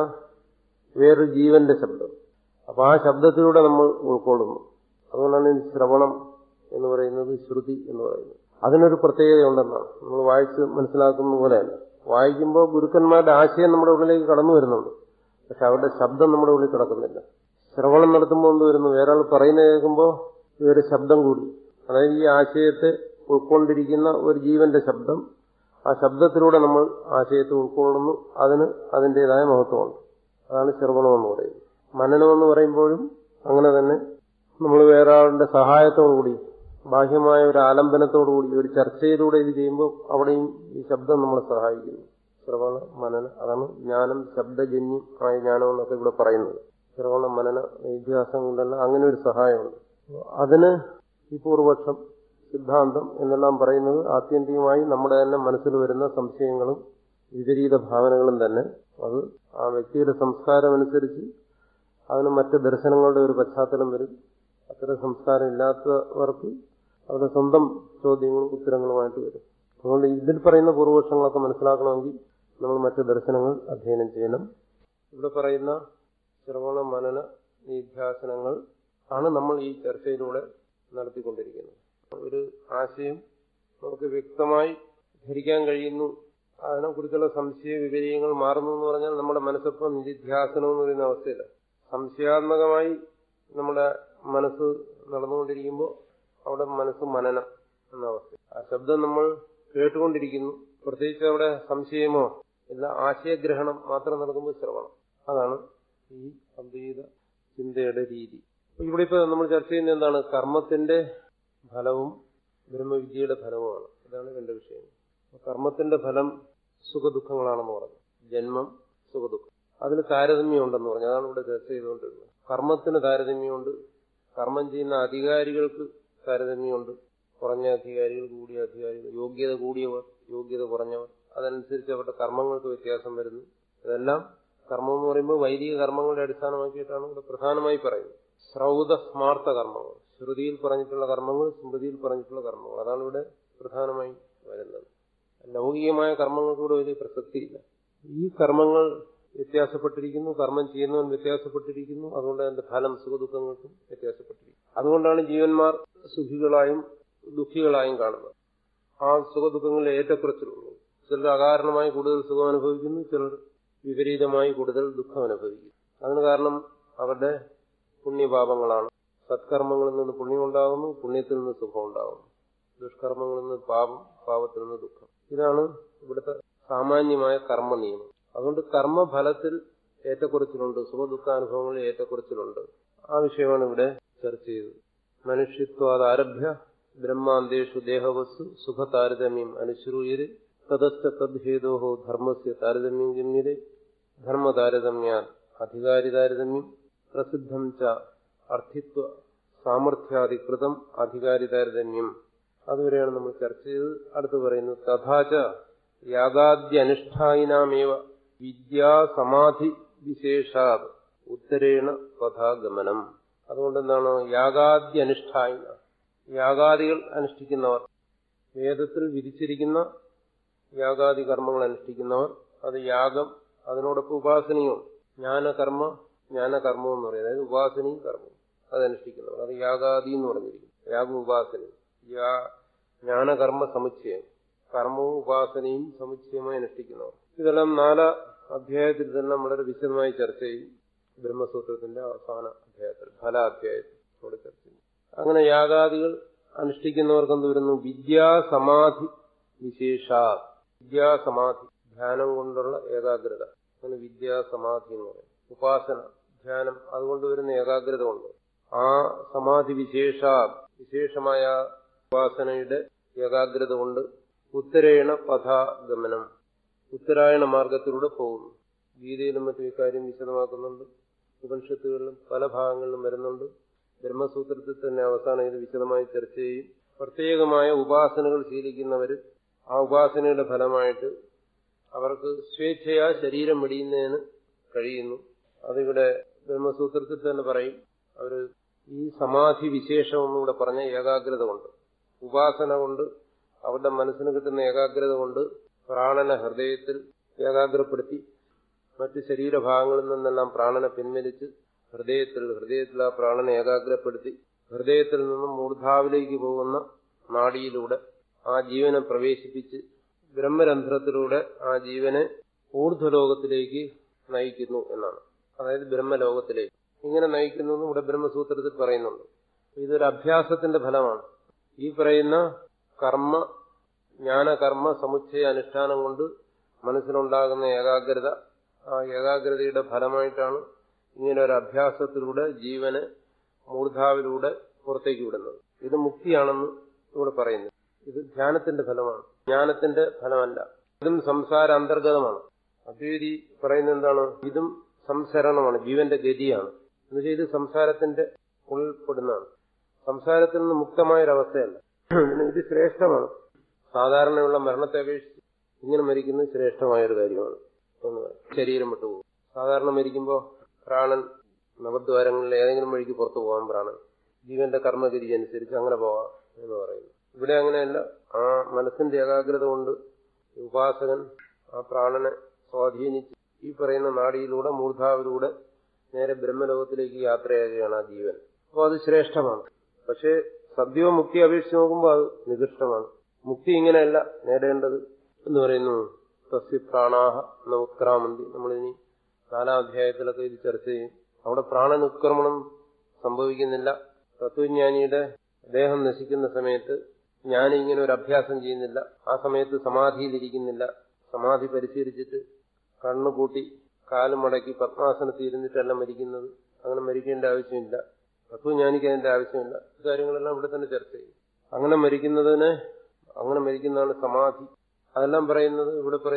വേറൊരു ജീവന്റെ ശബ്ദം അപ്പൊ ആ ശബ്ദത്തിലൂടെ നമ്മൾ ഉൾക്കൊള്ളുന്നു അതുകൊണ്ടാണ് ഈ ശ്രവണം എന്ന് പറയുന്നത് ശ്രുതി എന്ന് പറയുന്നത് അതിനൊരു പ്രത്യേകതയുണ്ടെന്നാണ് നമ്മൾ വായിച്ച് മനസ്സിലാക്കുന്ന പോലെയല്ല വായിക്കുമ്പോൾ ഗുരുക്കന്മാരുടെ ആശയം നമ്മുടെ ഉള്ളിലേക്ക് കടന്നു വരുന്നുണ്ട് പക്ഷെ അവരുടെ ശബ്ദം നമ്മുടെ ഉള്ളിൽ കിടക്കുന്നില്ല ശ്രവണം നടത്തുമ്പോൾ എന്ത് വരുന്നു വേറെ ആൾ പറയുന്നത് കേൾക്കുമ്പോൾ വേറെ ശബ്ദം കൂടി അതായത് ഈ ആശയത്തെ ഉൾക്കൊണ്ടിരിക്കുന്ന ഒരു ജീവന്റെ ശബ്ദം ആ ശബ്ദത്തിലൂടെ നമ്മൾ ആശയത്തെ ഉൾക്കൊള്ളുന്നു അതിന് അതിൻ്റെതായ മഹത്വമുണ്ട് അതാണ് ശ്രവണം എന്ന് പറയുന്നത് മനനം എന്ന് പറയുമ്പോഴും അങ്ങനെ തന്നെ നമ്മൾ വേറെ ആളുടെ സഹായത്തോടുകൂടി ബാഹ്യമായ ഒരു ആലംബനത്തോടുകൂടി ഒരു ചർച്ചയിലൂടെ ഇത് ചെയ്യുമ്പോൾ അവിടെയും ഈ ശബ്ദം നമ്മളെ സഹായിക്കുന്നു ശ്രവണ മനന അതാണ് ജ്ഞാനം ശബ്ദജന്യം ആയ ജ്ഞാനം എന്നൊക്കെ ഇവിടെ പറയുന്നത് ശ്രവണ മനന ഇതിഹാസം കൊണ്ടല്ല അങ്ങനെ ഒരു സഹായമുണ്ട് അതിന് ഈ പൂർവപക്ഷം സിദ്ധാന്തം എന്നെല്ലാം പറയുന്നത് ആത്യന്തികമായി നമ്മുടെ തന്നെ മനസ്സിൽ വരുന്ന സംശയങ്ങളും വിപരീത ഭാവനകളും തന്നെ അത് ആ വ്യക്തിയുടെ സംസ്കാരം അനുസരിച്ച് അതിന് മറ്റ് ദർശനങ്ങളുടെ ഒരു പശ്ചാത്തലം വരും അത്തരം സംസ്കാരം ഇല്ലാത്തവർക്ക് അവരുടെ സ്വന്തം ചോദ്യങ്ങളും ഉത്തരങ്ങളുമായിട്ട് വരും അതുകൊണ്ട് ഇതിൽ പറയുന്ന പൂർവപക്ഷങ്ങളൊക്കെ മനസ്സിലാക്കണമെങ്കിൽ നമ്മൾ മറ്റ് ദർശനങ്ങൾ അധ്യയനം ചെയ്യണം ഇവിടെ പറയുന്ന ശ്രവണ മനന നിധ്യാസനങ്ങൾ ആണ് നമ്മൾ ഈ ചർച്ചയിലൂടെ നടത്തിക്കൊണ്ടിരിക്കുന്നത് ഒരു ആശയം നമുക്ക് വ്യക്തമായി ധരിക്കാൻ കഴിയുന്നു അതിനെക്കുറിച്ചുള്ള സംശയ വിപര്യങ്ങൾ മാറുന്നു എന്ന് പറഞ്ഞാൽ നമ്മുടെ മനസ്സൊപ്പം നിധിധ്യാസനം എന്ന് പറയുന്ന അവസ്ഥയില്ല സംശയാത്മകമായി നമ്മുടെ മനസ്സ് നടന്നുകൊണ്ടിരിക്കുമ്പോൾ അവിടെ മനസ്സ് മനനം എന്ന അവസ്ഥ ആ ശബ്ദം നമ്മൾ കേട്ടുകൊണ്ടിരിക്കുന്നു പ്രത്യേകിച്ച് അവിടെ സംശയമോ ഇല്ല ആശയഗ്രഹണം മാത്രം നടക്കുമ്പോൾ ശ്രവണം അതാണ് ഈ അദ്വൈത ചിന്തയുടെ രീതി ഇവിടെ ഇപ്പൊ നമ്മൾ ചർച്ച ചെയ്യുന്നത് എന്താണ് കർമ്മത്തിന്റെ ഫലവും ബ്രഹ്മവിദ്യയുടെ ഫലവുമാണ് ഇതാണ് രണ്ട് വിഷയം കർമ്മത്തിന്റെ ഫലം സുഖദുഃഖങ്ങളാണെന്ന് പറഞ്ഞു ജന്മം സുഖദുഃഖം അതിന് താരതമ്യമുണ്ടെന്ന് പറഞ്ഞു അതാണ് ഇവിടെ ചർച്ച ചെയ്തുകൊണ്ടിരുന്നത് കർമ്മത്തിന് താരതമ്യമുണ്ട് കർമ്മം ചെയ്യുന്ന അധികാരികൾക്ക് താരതമ്യമുണ്ട് കുറഞ്ഞ അധികാരികൾ കൂടിയ അധികാരികൾ യോഗ്യത കൂടിയവർ യോഗ്യത കുറഞ്ഞവർ അതനുസരിച്ച് അവരുടെ കർമ്മങ്ങൾക്ക് വ്യത്യാസം വരുന്നു ഇതെല്ലാം കർമ്മം എന്ന് പറയുമ്പോൾ വൈദിക കർമ്മങ്ങളുടെ അടിസ്ഥാനമാക്കിയിട്ടാണ് ഇവിടെ പ്രധാനമായി പറയുന്നത് ശ്രൗത സ്മാർത്ഥ കർമ്മങ്ങൾ ശ്രുതിയിൽ പറഞ്ഞിട്ടുള്ള കർമ്മങ്ങൾ സ്മൃതിയിൽ പറഞ്ഞിട്ടുള്ള കർമ്മങ്ങൾ അതാണ് ഇവിടെ പ്രധാനമായി വരുന്നത് ലൗകികമായ കർമ്മങ്ങൾക്ക് ഇവിടെ വലിയ പ്രസക്തിയില്ല ഈ കർമ്മങ്ങൾ വ്യത്യാസപ്പെട്ടിരിക്കുന്നു കർമ്മം ചെയ്യുന്നവൻ വ്യത്യാസപ്പെട്ടിരിക്കുന്നു അതുകൊണ്ട് അതിന്റെ ഫലം സുഖദുഃഖങ്ങൾക്കും വ്യത്യാസപ്പെട്ടിരിക്കുന്നു അതുകൊണ്ടാണ് ജീവന്മാർ സുഖികളായും ദുഃഖികളായും കാണുന്നത് ആ സുഖദുഃഖങ്ങളിൽ ഏറ്റക്കുറച്ചിലുള്ളൂ ചിലർ അകാരണമായി കൂടുതൽ സുഖം അനുഭവിക്കുന്നു ചിലർ വിപരീതമായി കൂടുതൽ ദുഃഖം അനുഭവിക്കുന്നു അതിന് കാരണം അവരുടെ പുണ്യപാപങ്ങളാണ് സത്കർമ്മങ്ങളിൽ നിന്ന് പുണ്യം ഉണ്ടാകുന്നു പുണ്യത്തിൽ നിന്ന് സുഖം ഉണ്ടാകുന്നു ദുഷ്കർമ്മങ്ങളിൽ നിന്ന് പാപം പാപത്തിൽ നിന്ന് ദുഃഖം ഇതാണ് ഇവിടുത്തെ സാമാന്യമായ കർമ്മ നിയമം അതുകൊണ്ട് കർമ്മഫലത്തിൽ ഏറ്റക്കുറച്ചിലുണ്ട് സുഖദുഃഖാനുഭവങ്ങളിൽ ഏറ്റക്കുറച്ചിലുണ്ട് ആ വിഷയമാണ് ഇവിടെ ചർച്ച ചെയ്തത് മനുഷ്യത്വാദ് ആരഭ്യ ബ്രഹ്മാന്തേഷു ദേഹവസ്തു സുഖതാരതമ്യം അനുശ്രൂയര് തതസ്ഥ തദ്ഹേതോ ധർമ്മസ്യ താരതമ്യം ഗമ്യത ധർമ്മതാരതമ്യാൽ അധികാരി താരതമ്യം പ്രസിദ്ധം ച അർത്ഥിത്വ സാമർഥ്യാധികൃതം അധികാരി താരതമ്യം അതുവരെയാണ് നമ്മൾ ചർച്ച ചെയ്തത് അടുത്ത് പറയുന്നു തഥാച യാഗാദ്യനുഷ്ഠായിനാമേവ വിദ്യാസമാധി വിശേഷാത് ഉത്തരേണ തഥാഗമനം അതുകൊണ്ട് എന്താണ് യാഗാദ്യനുഷ്ഠായിന യാഗാദികൾ അനുഷ്ഠിക്കുന്നവർ വേദത്തിൽ വിധിച്ചിരിക്കുന്ന യാഗാദി കർമ്മങ്ങൾ അനുഷ്ഠിക്കുന്നവർ അത് യാഗം അതിനോടൊപ്പം ഉപാസനയും ജ്ഞാനകർമ്മ ജ്ഞാനകർമ്മം എന്ന് പറയുന്നത് അതായത് ഉപാസനയും കർമ്മവും അതനുഷ്ഠിക്കുന്നവർ അത് യാഗാദി എന്ന് പറഞ്ഞിരിക്കും യാഗ ഉപാസനയും ജ്ഞാനകർമ്മ സമുച്ചയം കർമ്മവും ഉപാസനയും സമുച്ചയമായി അനുഷ്ഠിക്കുന്നവർ ഇതെല്ലാം നാലാ അധ്യായത്തിൽ തന്നെ വളരെ വിശദമായി ചർച്ച ചെയ്യും ബ്രഹ്മസൂത്രത്തിന്റെ അവസാന അധ്യായത്തിൽ ഫല അധ്യായത്തിൽ അവിടെ ചർച്ച ചെയ്യും അങ്ങനെ യാഗാദികൾ അനുഷ്ഠിക്കുന്നവർക്ക് എന്ത് വരുന്നു വിദ്യാസമാധി വിശേഷ വിദ്യാസമാധി ധ്യാനം കൊണ്ടുള്ള ഏകാഗ്രത അങ്ങനെ വിദ്യാസമാധി എന്ന് പറയും ഉപാസന ധ്യാനം അതുകൊണ്ട് വരുന്ന ഏകാഗ്രത കൊണ്ട് ആ സമാധി വിശേഷ വിശേഷമായ ഉപാസനയുടെ ഏകാഗ്രത കൊണ്ട് ഉത്തരേണ പഥാഗമനം ഉത്തരായണ മാർഗത്തിലൂടെ പോകുന്നു ഗീതയിലും മറ്റും ഇക്കാര്യം വിശദമാക്കുന്നുണ്ട് ഉപനിഷത്തുകളിലും പല ഭാഗങ്ങളിലും വരുന്നുണ്ട് ബ്രഹ്മസൂത്രത്തിൽ തന്നെ അവസാനം ഇത് വിശദമായി ചർച്ച ചെയ്യും പ്രത്യേകമായ ഉപാസനകൾ ശീലിക്കുന്നവർ ആ ഉപാസനയുടെ ഫലമായിട്ട് അവർക്ക് സ്വേച്ഛയാ ശരീരം വെടിയുന്നതിന് കഴിയുന്നു അതിവിടെ ബ്രഹ്മസൂത്രത്തിൽ തന്നെ പറയും അവർ ഈ സമാധി വിശേഷം ഒന്നുകൂടെ പറഞ്ഞ ഏകാഗ്രത കൊണ്ട് ഉപാസന കൊണ്ട് അവരുടെ മനസ്സിന് കിട്ടുന്ന ഏകാഗ്രത കൊണ്ട് പ്രാണന ഹൃദയത്തിൽ ഏകാഗ്രപ്പെടുത്തി മറ്റ് ശരീരഭാഗങ്ങളിൽ നിന്നെല്ലാം പ്രാണനെ പിൻവലിച്ച് ഹൃദയത്തിൽ ഹൃദയത്തിൽ ആ പ്രാണനെ ഏകാഗ്രപ്പെടുത്തി ഹൃദയത്തിൽ നിന്നും മൂർധാവിലേക്ക് പോകുന്ന നാഡിയിലൂടെ ആ ജീവനെ പ്രവേശിപ്പിച്ച് ബ്രഹ്മരന്ധ്രത്തിലൂടെ ആ ജീവനെ ഊർധ്വലോകത്തിലേക്ക് നയിക്കുന്നു എന്നാണ് അതായത് ബ്രഹ്മലോകത്തിലേക്ക് ഇങ്ങനെ നയിക്കുന്നു എന്ന് ഇവിടെ ബ്രഹ്മസൂത്രത്തിൽ പറയുന്നുണ്ട് ഇതൊരു അഭ്യാസത്തിന്റെ ഫലമാണ് ഈ പറയുന്ന കർമ്മ ജ്ഞാനകർമ്മ സമുച്ചയ അനുഷ്ഠാനം കൊണ്ട് മനസ്സിലുണ്ടാകുന്ന ഏകാഗ്രത ആ ഏകാഗ്രതയുടെ ഫലമായിട്ടാണ് ഇങ്ങനെ ഒരു അഭ്യാസത്തിലൂടെ ജീവനെ മൂർധാവിലൂടെ പുറത്തേക്ക് വിടുന്നത് ഇത് മുക്തിയാണെന്ന് ഇവിടെ പറയുന്നു ഇത് ധ്യാനത്തിന്റെ ഫലമാണ് ജ്ഞാനത്തിന്റെ ഫലമല്ല ഇതും സംസാര അന്തർഗതമാണ് അദ്വൈതി പറയുന്നത് എന്താണ് ഇതും സംസരണമാണ് ജീവന്റെ ഗതിയാണ് എന്നുവെച്ചാൽ ഇത് സംസാരത്തിന്റെ ഉൾപ്പെടുന്നതാണ് സംസാരത്തിൽ നിന്ന് മുക്തമായൊരവസ്ഥയല്ല ഇത് ശ്രേഷ്ഠമാണ് സാധാരണയുള്ള മരണത്തെ അപേക്ഷിച്ച് ഇങ്ങനെ മരിക്കുന്നത് ശ്രേഷ്ഠമായൊരു കാര്യമാണ് എന്ന് പറയും. ശരീരം വിട്ടുപോകും സാധാരണ മരിക്കുമ്പോൾ പ്രാണൻ നവദ്വാരങ്ങളിൽ ഏതെങ്കിലും വഴിക്ക് പുറത്തു പോകാൻ പ്രാണൻ ജീവന്റെ കർമ്മഗതി അനുസരിച്ച് അങ്ങനെ പോകാം എന്ന് പറയുന്നു ഇവിടെ അങ്ങനെയല്ല ആ മനസ്സിന്റെ ഏകാഗ്രത കൊണ്ട് ഉപാസകൻ ആ പ്രാണനെ സ്വാധീനിച്ച് ഈ പറയുന്ന നാടിയിലൂടെ മൂർധാവിലൂടെ നേരെ ബ്രഹ്മലോകത്തിലേക്ക് യാത്രയാകുകയാണ് ആ ജീവൻ അപ്പോൾ അത് ശ്രേഷ്ഠമാണ് പക്ഷേ സദ്യോ മുക്തി അപേക്ഷിച്ച് നോക്കുമ്പോൾ അത് നികൃഷ്ടമാണ് മുക്തി ഇങ്ങനെയല്ല നേടേണ്ടത് എന്ന് പറയുന്നു തസ്യ പ്രാണാഹ എന്ന ഉത്ക്രാമന്തി നമ്മളിനി നാലാം അധ്യായത്തിലൊക്കെ ഇത് ചർച്ച ചെയ്യും അവിടെ പ്രാണൻ ഉത്ക്രമണം സംഭവിക്കുന്നില്ല തത്വജ്ഞാനിയുടെ ദേഹം നശിക്കുന്ന സമയത്ത് ജ്ഞാനി ഇങ്ങനെ ഒരു അഭ്യാസം ചെയ്യുന്നില്ല ആ സമയത്ത് സമാധിയിലിരിക്കുന്നില്ല സമാധി പരിശീലിച്ചിട്ട് കണ്ണുകൂട്ടി കാലും മടക്കി പത്മാസനത്തിൽ ഇരുന്നിട്ടല്ല മരിക്കുന്നത് അങ്ങനെ മരിക്കേണ്ട ആവശ്യമില്ല തത്വജ്ഞാനിക്ക് അതിന്റെ ആവശ്യമില്ല കാര്യങ്ങളെല്ലാം ഇവിടെ തന്നെ ചർച്ച ചെയ്യും അങ്ങനെ മരിക്കുന്നതിന് അങ്ങനെ മരിക്കുന്നതാണ് സമാധി അതെല്ലാം പറയുന്നത് ഇവിടെ പറയുന്ന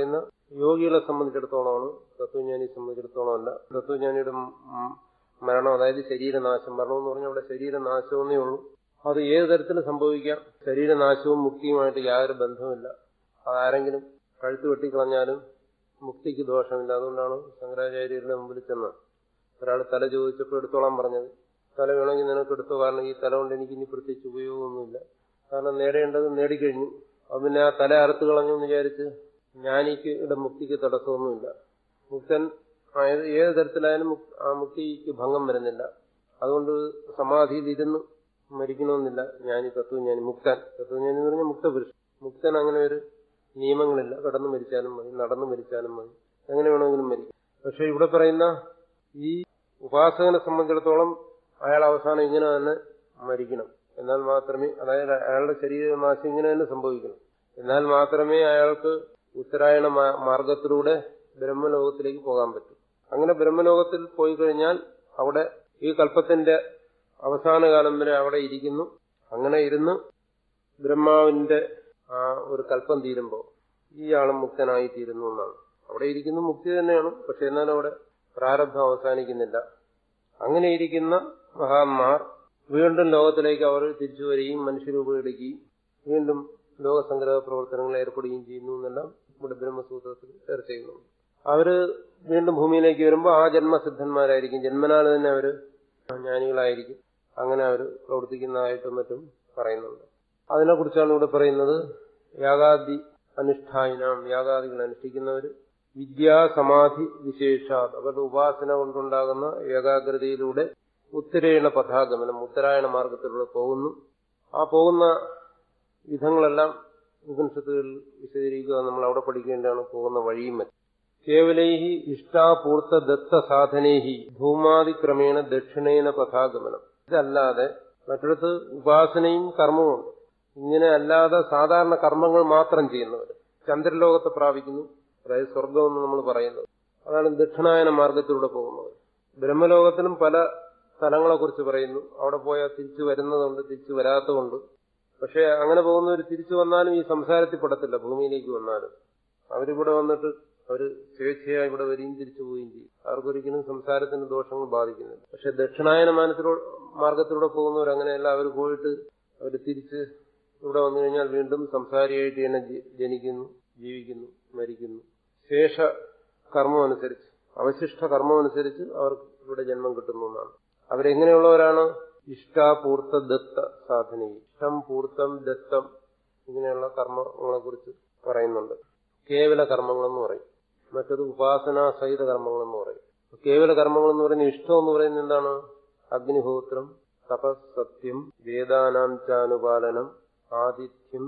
യോഗികളെ സംബന്ധിച്ചിടത്തോളമാണ് തത്വജ്ഞാനിയെ സംബന്ധിച്ചിടത്തോളം അല്ല തത്വജ്ഞാനിയുടെ ഉം മരണം അതായത് ശരീരനാശം മരണം എന്ന് പറഞ്ഞാൽ അവിടെ ശരീരനാശമെന്നേ ഉള്ളൂ അത് ഏത് തരത്തിൽ സംഭവിക്കാം ശരീരനാശവും മുക്തിയുമായിട്ട് യാതൊരു ബന്ധവുമില്ല അതാരെങ്കിലും കഴുത്ത് വെട്ടിക്കളഞ്ഞാലും മുക്തിക്ക് ദോഷമില്ല അതുകൊണ്ടാണ് ശങ്കരാചാര്യരുടെ മുമ്പിൽ ചെന്ന് ഒരാൾ തല ചോദിച്ചപ്പോൾ എടുത്തോളാൻ പറഞ്ഞത് തല വേണമെങ്കിൽ നിനക്ക് എടുത്തോ കാരണം ഈ തല കൊണ്ട് എനിക്ക് ഇനി പ്രത്യേകിച്ച് ഉപയോഗമൊന്നുമില്ല കാരണം നേടേണ്ടത് നേടിക്കഴിഞ്ഞു അത് പിന്നെ ആ തല അറുത്ത് കളഞ്ഞു എന്ന് വിചാരിച്ച് ജ്ഞാനിക്ക് ഇവിടെ മുക്തിക്ക് തടസ്സമൊന്നുമില്ല മുക്തൻ ആയത് ഏത് തരത്തിലായാലും മുക്- ആ മുക്തിക്ക് ഭംഗം വരുന്നില്ല അതുകൊണ്ട് സമാധിയിൽ ഇരുന്ന് മരിക്കണമെന്നില്ല ജ്ഞാനി തത്വജ്ഞാനി മുക്തൻ തത്വജ്ഞാനി എന്ന് പറഞ്ഞാൽ മുക്തപുരുഷൻ മുക്തൻ അങ്ങനെ ഒരു നിയമങ്ങളില്ല കടന്നു മരിച്ചാലും മതി നടന്നു മരിച്ചാലും മതി എങ്ങനെ വേണമെങ്കിലും മരിക്കും പക്ഷെ ഇവിടെ പറയുന്ന ഈ ഉപാസകനെ സംബന്ധിച്ചിടത്തോളം അയാൾ അവസാനം ഇങ്ങനെ തന്നെ മരിക്കണം എന്നാൽ മാത്രമേ അതായത് അയാളുടെ ശരീരനാശം ഇങ്ങനെ തന്നെ സംഭവിക്കണം എന്നാൽ മാത്രമേ അയാൾക്ക് ഉത്തരായണ മാ- മാർഗത്തിലൂടെ ബ്രഹ്മലോകത്തിലേക്ക് പോകാൻ പറ്റൂ അങ്ങനെ ബ്രഹ്മലോകത്തിൽ പോയി കഴിഞ്ഞാൽ അവിടെ ഈ കൽപ്പത്തിന്റെ അവസാന കാലം വരെ അവിടെ ഇരിക്കുന്നു അങ്ങനെ ഇരുന്ന് ബ്രഹ്മാവിന്റെ ആ ഒരു കൽപ്പം തീരുമ്പോൾ ഇയാളും മുക്തനായി തീരുന്നു എന്നാണ് അവിടെ ഇരിക്കുന്ന മുക്തി തന്നെയാണ് പക്ഷെ എന്നാലും അവിടെ പ്രാരബ്ധം അവസാനിക്കുന്നില്ല അങ്ങനെ ഇരിക്കുന്ന മഹാന്മാർ വീണ്ടും ലോകത്തിലേക്ക് അവർ തിരിച്ചു വരികയും മനുഷ്യരൂപം എടുക്കുകയും വീണ്ടും ലോകസംഗ്രഹ പ്രവർത്തനങ്ങളിൽ ഏർപ്പെടുകയും ചെയ്യുന്നു എന്നെല്ലാം ഇവിടെ ബ്രഹ്മസൂത്രത്തിൽ ചർച്ച ചെയ്യുന്നുണ്ട് അവര് വീണ്ടും ഭൂമിയിലേക്ക് വരുമ്പോൾ ആ ജന്മസിദ്ധന്മാരായിരിക്കും ജന്മനാൽ തന്നെ അവര് ജ്ഞാനികളായിരിക്കും അങ്ങനെ അവർ പ്രവർത്തിക്കുന്നതായിട്ടും മറ്റും പറയുന്നുണ്ട് അതിനെക്കുറിച്ചാണ് ഇവിടെ പറയുന്നത് യാഗാദി അനുഷ്ഠായിനാം യാഗാദികൾ അനുഷ്ഠിക്കുന്നവർ വിദ്യാസമാധി വിശേഷാത് അവരുടെ ഉപാസന കൊണ്ടുണ്ടാകുന്ന ഏകാഗ്രതയിലൂടെ ഉത്തരേണ പഥാഗമനം ഉത്തരായണ മാർഗത്തിലൂടെ പോകുന്നു ആ പോകുന്ന വിധങ്ങളെല്ലാം ഉപനിഷത്തുകളിൽ വിശദീകരിക്കുക നമ്മൾ അവിടെ പഠിക്കേണ്ടതാണ് പോകുന്ന വഴിയും മറ്റും കേവലൈഹി ഇഷ്ടാപൂർത്ത ദത്ത സാധനേഹി ധൂമാതിക്രമേണ ദക്ഷിണേന പഥാഗമനം ഇതല്ലാതെ മറ്റിടത്ത് ഉപാസനയും കർമ്മവുമുണ്ട് ഇങ്ങനെ അല്ലാതെ സാധാരണ കർമ്മങ്ങൾ മാത്രം ചെയ്യുന്നവർ ചന്ദ്രലോകത്തെ പ്രാപിക്കുന്നു അതായത് സ്വർഗമെന്ന് നമ്മൾ പറയുന്നത് അതാണ് ദക്ഷിണായന മാർഗത്തിലൂടെ പോകുന്നത് ബ്രഹ്മലോകത്തിലും പല സ്ഥലങ്ങളെ കുറിച്ച് പറയുന്നു അവിടെ പോയാൽ തിരിച്ചു വരുന്നതുകൊണ്ട് തിരിച്ചു വരാത്തതുകൊണ്ട് പക്ഷെ അങ്ങനെ പോകുന്നവർ തിരിച്ചു വന്നാലും ഈ സംസാരത്തിൽ പെടത്തില്ല ഭൂമിയിലേക്ക് വന്നാലും അവരിവിടെ വന്നിട്ട് അവര് സ്വേച്ഛയായി ഇവിടെ വരികയും തിരിച്ചു പോവുകയും ചെയ്യും അവർക്കൊരിക്കലും സംസാരത്തിന് ദോഷങ്ങൾ ബാധിക്കുന്നില്ല പക്ഷെ ദക്ഷിണായന മാനത്തിലൂടെ മാർഗത്തിലൂടെ പോകുന്നവർ അങ്ങനെയല്ല അവർ പോയിട്ട് അവർ തിരിച്ച് ഇവിടെ വന്നു കഴിഞ്ഞാൽ വീണ്ടും സംസാരിയായിട്ട് തന്നെ ജി- ജനിക്കുന്നു ജീവിക്കുന്നു മരിക്കുന്നു ശേഷ കർമ്മം അനുസരിച്ച് അവശിഷ്ട കർമ്മം അനുസരിച്ച് അവർക്ക് ഇവിടെ ജന്മം കിട്ടുന്നു എന്നാണ് അവരെങ്ങനെയുള്ളവരാണ് ഇഷ്ടാപൂർത്ത ദത്ത സാധന ഇഷ്ടം പൂർത്തം ദത്തം ഇങ്ങനെയുള്ള കർമ്മങ്ങളെ കുറിച്ച് പറയുന്നുണ്ട് കേവല കർമ്മങ്ങളെന്ന് പറയും മറ്റത് ഉപാസനാ സഹിത കർമ്മങ്ങളെന്ന് പറയും കേവല കർമ്മങ്ങൾ എന്ന് പറയുന്നത് ഇഷ്ടം എന്ന് പറയുന്നത് എന്താണ് അഗ്നിഹോത്രം തപസ് സത്യം വേദാനാം ചാനുപാലനം ആതിഥ്യം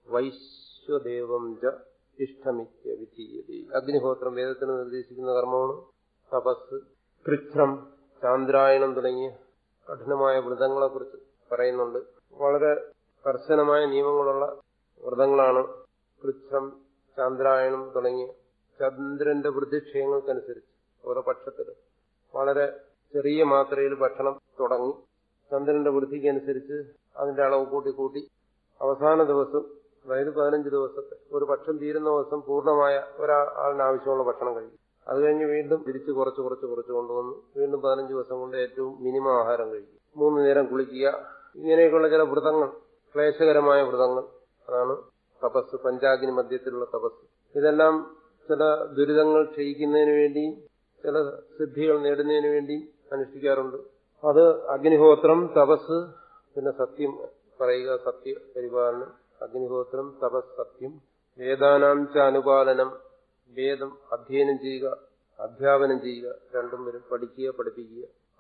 വൈശ്വദേവം ച ഇഷ്ടമിത്യ വിധീയതി അഗ്നിഹോത്രം വേദത്തിന് നിർദ്ദേശിക്കുന്ന കർമ്മമാണ് തപസ് കൃച്ഛ്രം ചാന്ദ്രായണം തുടങ്ങിയ കഠിനമായ വ്രതങ്ങളെ കുറിച്ച് പറയുന്നുണ്ട് വളരെ കർശനമായ നിയമങ്ങളുള്ള വ്രതങ്ങളാണ് കൃച്ഛ്രം ചാന്ദ്രായണം തുടങ്ങിയ ചന്ദ്രന്റെ വൃദ്ധിക്ഷയങ്ങൾക്കനുസരിച്ച് ഓരോ പക്ഷത്തിൽ വളരെ ചെറിയ മാത്രയിൽ ഭക്ഷണം തുടങ്ങി ചന്ദ്രന്റെ വൃദ്ധിക്കനുസരിച്ച് അതിന്റെ അളവ് കൂട്ടി കൂട്ടി അവസാന ദിവസം അതായത് പതിനഞ്ച് ദിവസത്തെ ഒരു പക്ഷം തീരുന്ന ദിവസം പൂർണ്ണമായ ഒരാളിന് ആവശ്യമുള്ള ഭക്ഷണം കഴിക്കും അത് കഴിഞ്ഞ് വീണ്ടും തിരിച്ച് കുറച്ച് കുറച്ച് കുറച്ച് കൊണ്ടുവന്ന് വീണ്ടും പതിനഞ്ച് ദിവസം കൊണ്ട് ഏറ്റവും മിനിമം ആഹാരം കഴിക്കും മൂന്ന് നേരം കുളിക്കുക ഇങ്ങനെയൊക്കെയുള്ള ചില വ്രതങ്ങൾ ക്ലേശകരമായ വ്രതങ്ങൾ അതാണ് തപസ് പഞ്ചാഗ്നി മധ്യത്തിലുള്ള തപസ് ഇതെല്ലാം ചില ദുരിതങ്ങൾ ക്ഷയിക്കുന്നതിന് വേണ്ടിയും ചില സിദ്ധികൾ നേടുന്നതിന് വേണ്ടിയും അനുഷ്ഠിക്കാറുണ്ട് അത് അഗ്നിഹോത്രം തപസ് പിന്നെ സത്യം പറയുക സത്യ പരിപാലനം അഗ്നിഹോത്രം തപസ് സത്യം വേദാനാം ച അനുപാലനം വേദം അധ്യയനം ചെയ്യുക അധ്യാപനം ചെയ്യുക രണ്ടും വരും പഠിക്കുക പഠിപ്പിക്കുക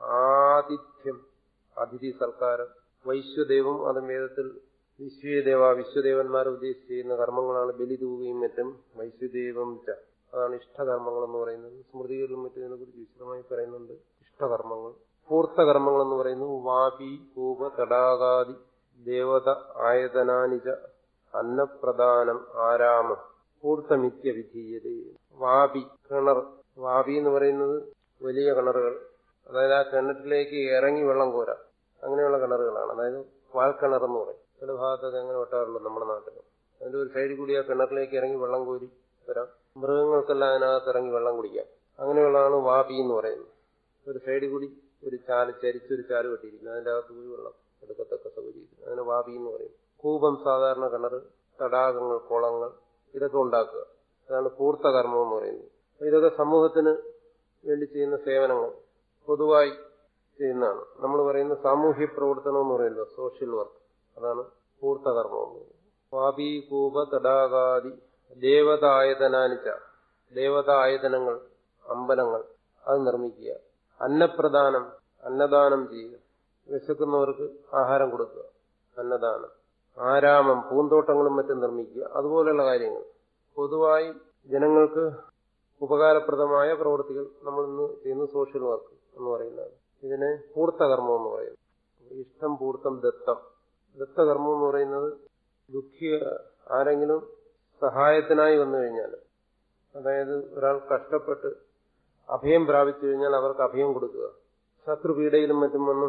ആതിഥ്യം അതിഥി സൽക്കാരം വൈശ്വദേവം അത് വേദത്തിൽ വിശ്വദേവ വിശ്വദേവന്മാരെ ഉദ്ദേശിച്ച് ചെയ്യുന്ന കർമ്മങ്ങളാണ് ബലി തൂവുകയും മറ്റും വൈശ്വദേവം ച അതാണ് ഇഷ്ടകർമ്മങ്ങൾ എന്ന് പറയുന്നത് സ്മൃതികളിലും മറ്റും ഇതിനെക്കുറിച്ച് വിശദമായി പറയുന്നുണ്ട് ഇഷ്ടകർമ്മങ്ങൾ പൂർത്തകർമ്മങ്ങൾ എന്ന് പറയുന്നത് വാപി കൂപ തടാകാദി ദേവത ആയതനാനിച അന്നപ്രദാനം ആരാമം പൂർത്തമിത്യ വിധീയത വാപി കിണർ വാപി എന്ന് പറയുന്നത് വലിയ കിണറുകൾ അതായത് ആ കിണറ്റിലേക്ക് ഇറങ്ങി വെള്ളം കോരാം അങ്ങനെയുള്ള കിണറുകളാണ് അതായത് വാൽക്കിണർ എന്ന് പറയും ചില ഭാഗത്തൊക്കെ അങ്ങനെ വെട്ടാറുള്ളൂ നമ്മുടെ നാട്ടിൽ അതിന്റെ ഒരു സൈഡിൽ കൂടി ആ കിണറിലേക്ക് ഇറങ്ങി വെള്ളം കോരി വരാം മൃഗങ്ങൾക്കെല്ലാം അതിനകത്ത് ഇറങ്ങി വെള്ളം കുടിക്കാം അങ്ങനെയുള്ളതാണ് വാപി എന്ന് പറയുന്നത് ഒരു സൈഡിൽ കൂടി ഒരു ചാല് ചരിച്ചൊരു ചാല് കെട്ടിയിരിക്കുന്നു അതിന്റെ അകത്ത് പോയി വെള്ളം എടുക്കത്തക്ക സൗകര്യം അതിന് വാപി എന്ന് പറയും കൂപം സാധാരണ കിണർ തടാകങ്ങൾ കുളങ്ങൾ ഇതൊക്കെ ഉണ്ടാക്കുക അതാണ് പൂർത്തകർമ്മം എന്ന് പറയുന്നത് അപ്പൊ ഇതൊക്കെ സമൂഹത്തിന് വേണ്ടി ചെയ്യുന്ന സേവനങ്ങൾ പൊതുവായി ചെയ്യുന്നതാണ് നമ്മൾ പറയുന്ന സാമൂഹ്യ പ്രവർത്തനം എന്ന് പറയുന്നത് സോഷ്യൽ വർക്ക് അതാണ് പൂർത്തകർമ്മം എന്ന് പറയുന്നത് വാപി കൂപ തടാകാദി ദേവതായതനാനിച്ച ദേവതായതനങ്ങൾ അമ്പലങ്ങൾ അത് നിർമ്മിക്കുക അന്നപ്രദാനം അന്നദാനം ചെയ്യുക വിശക്കുന്നവർക്ക് ആഹാരം കൊടുക്കുക അന്നദാനം ആരാമം പൂന്തോട്ടങ്ങളും മറ്റും നിർമ്മിക്കുക അതുപോലെയുള്ള കാര്യങ്ങൾ പൊതുവായി ജനങ്ങൾക്ക് ഉപകാരപ്രദമായ പ്രവൃത്തികൾ നമ്മൾ ഇന്ന് ചെയ്യുന്ന സോഷ്യൽ വർക്ക് എന്ന് പറയുന്നത് ഇതിനെ പൂർത്തകർമ്മം എന്ന് പറയുന്നു ഇഷ്ടം പൂർത്തം ദത്തം ദത്തകർമ്മം എന്ന് പറയുന്നത് ദുഃഖി ആരെങ്കിലും സഹായത്തിനായി വന്നു കഴിഞ്ഞാൽ അതായത് ഒരാൾ കഷ്ടപ്പെട്ട് അഭയം പ്രാപിച്ചു കഴിഞ്ഞാൽ അവർക്ക് അഭയം കൊടുക്കുക ശത്രുപീഡയിലും മറ്റും വന്ന്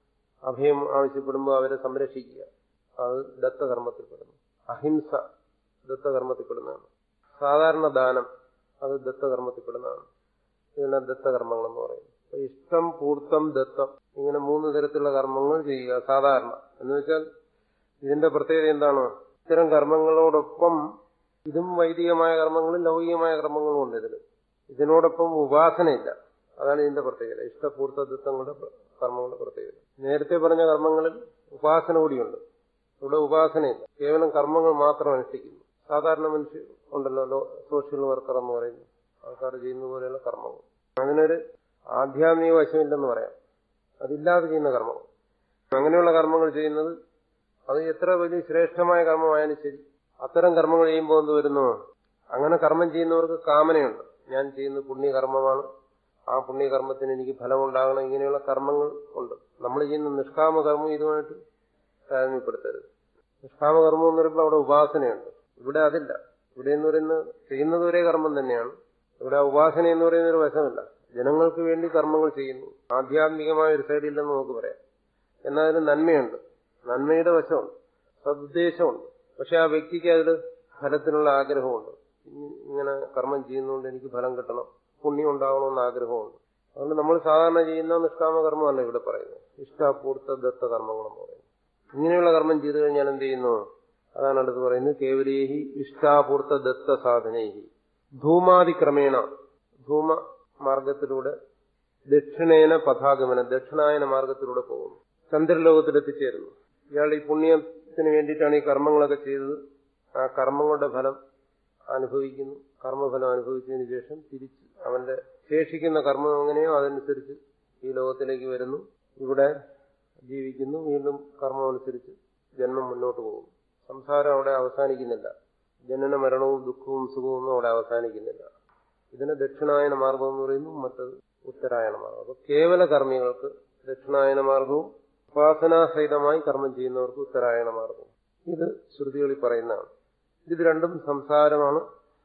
അഭയം ആവശ്യപ്പെടുമ്പോൾ അവരെ സംരക്ഷിക്കുക അത് ദത്തകർമ്മത്തിൽപ്പെടുന്നു അഹിംസ ദത്തകർമ്മത്തിൽപ്പെടുന്നതാണ് സാധാരണ ദാനം അത് ദത്തകർമ്മത്തിൽപ്പെടുന്നതാണ് ഇതിനെ ദത്തകർമ്മങ്ങൾ എന്ന് പറയുന്നത് അപ്പൊ ഇഷ്ടം പൂർത്തം ദത്തം ഇങ്ങനെ മൂന്ന് തരത്തിലുള്ള കർമ്മങ്ങൾ ചെയ്യുക സാധാരണ എന്ന് വെച്ചാൽ ഇതിന്റെ പ്രത്യേകത എന്താണ് ഇത്തരം കർമ്മങ്ങളോടൊപ്പം ഇതും വൈദികമായ കർമ്മങ്ങളും ലൗകികമായ കർമ്മങ്ങളും ഉണ്ട് ഇതിൽ ഇതിനോടൊപ്പം ഉപാസനയില്ല അതാണ് ഇതിന്റെ പ്രത്യേകത ഇഷ്ടപൂർത്ത ദത്തങ്ങളുടെ കർമ്മങ്ങളുടെ പ്രത്യേകത നേരത്തെ പറഞ്ഞ കർമ്മങ്ങളിൽ ഉപാസന കൂടിയുണ്ട് ഇവിടെ ഉപാസനയില്ല കേവലം കർമ്മങ്ങൾ മാത്രം അനുഷ്ഠിക്കുന്നു സാധാരണ മനുഷ്യർ ഉണ്ടല്ലോ സോഷ്യൽ വർക്കർ എന്ന് പറയുന്നു ആൾക്കാർ ചെയ്യുന്ന പോലെയുള്ള കർമ്മങ്ങൾ അതിനൊരു ആധ്യാത്മിക വശമില്ലെന്ന് പറയാം അതില്ലാതെ ചെയ്യുന്ന കർമ്മങ്ങൾ അങ്ങനെയുള്ള കർമ്മങ്ങൾ ചെയ്യുന്നത് അത് എത്ര വലിയ ശ്രേഷ്ഠമായ കർമ്മമായാലും ശരി അത്തരം കർമ്മങ്ങൾ ചെയ്യുമ്പോൾ എന്ത് വരുന്നു അങ്ങനെ കർമ്മം ചെയ്യുന്നവർക്ക് കാമനയുണ്ട് ഞാൻ ചെയ്യുന്ന പുണ്യകർമ്മമാണ് ആ പുണ്യകർമ്മത്തിന് എനിക്ക് ഫലമുണ്ടാകണം ഇങ്ങനെയുള്ള കർമ്മങ്ങൾ ഉണ്ട് നമ്മൾ ചെയ്യുന്ന നിഷ്കാമ കർമ്മം ഇതുമായിട്ട് താരതമ്യപ്പെടുത്തരുത് നിഷ്കാമകർമ്മം എന്ന് പറയുമ്പോൾ അവിടെ ഉപാസനയുണ്ട് ഇവിടെ അതില്ല ഇവിടെ എന്ന് പറയുന്നത് ചെയ്യുന്നത് ഒരേ കർമ്മം തന്നെയാണ് ഇവിടെ ഉപാസന എന്ന് പറയുന്ന ഒരു വശമല്ല ജനങ്ങൾക്ക് വേണ്ടി കർമ്മങ്ങൾ ചെയ്യുന്നു ആധ്യാത്മികമായ ഒരു സൈഡില്ലെന്ന് നമുക്ക് പറയാം എന്നാൽ അതിന് നന്മയുണ്ട് നന്മയുടെ വശമുണ്ട് സതുദ്ദേശമുണ്ട് പക്ഷെ ആ വ്യക്തിക്ക് അതിൽ ഫലത്തിനുള്ള ആഗ്രഹമുണ്ട് ഇങ്ങനെ കർമ്മം ചെയ്യുന്നതുകൊണ്ട് എനിക്ക് ഫലം കിട്ടണം പുണ്യം ഉണ്ടാകണമെന്ന് ആഗ്രഹമുണ്ട് അതുകൊണ്ട് നമ്മൾ സാധാരണ ചെയ്യുന്ന നിഷ്കാമ കർമ്മമല്ല ഇവിടെ പറയുന്നത് ഇഷ്ടാപൂർത്ത ദത്ത കർമ്മങ്ങളെന്ന് പറയുന്നത് ഇങ്ങനെയുള്ള കർമ്മം ചെയ്തു കഴിഞ്ഞാൽ എന്ത് ചെയ്യുന്നു അതാണ് അടുത്ത് പറയുന്നത് കേവലേഹി ഇഷ്ടാപൂർത്ത ദത്ത സാധനേഹി ധൂമാതിക്രമേണ ധൂമ മാർഗത്തിലൂടെ ദക്ഷിണേന പഥാഗമന ദക്ഷിണായന മാർഗത്തിലൂടെ പോകുന്നു ചന്ദ്രലോകത്തിലെത്തിച്ചേരുന്നു ഇയാൾ ഈ പുണ്യത്തിന് വേണ്ടിയിട്ടാണ് ഈ കർമ്മങ്ങളൊക്കെ ചെയ്തത് ആ കർമ്മങ്ങളുടെ ഫലം അനുഭവിക്കുന്നു കർമ്മഫലം അനുഭവിച്ചതിന് ശേഷം തിരിച്ച് അവന്റെ ശേഷിക്കുന്ന കർമ്മം എങ്ങനെയോ അതനുസരിച്ച് ഈ ലോകത്തിലേക്ക് വരുന്നു ഇവിടെ ജീവിക്കുന്നു വീണ്ടും കർമ്മം അനുസരിച്ച് ജന്മം മുന്നോട്ട് പോകുന്നു സംസാരം അവിടെ അവസാനിക്കുന്നില്ല ജനന മരണവും ദുഃഖവും സുഖവും ഒന്നും അവിടെ അവസാനിക്കുന്നില്ല ഇതിന് ദക്ഷിണായന മാർഗം എന്ന് പറയുന്നു മറ്റത് ഉത്തരായണ മാർഗം അപ്പൊ കേവല കർമ്മികൾക്ക് ദക്ഷിണായന മാർഗവും ഉപാസനാസഹിതമായി കർമ്മം ചെയ്യുന്നവർക്ക് ഉത്തരായണ മാർഗവും ഇത് ശ്രുതികളിൽ പറയുന്നതാണ് ഇത് രണ്ടും സംസാരമാണ്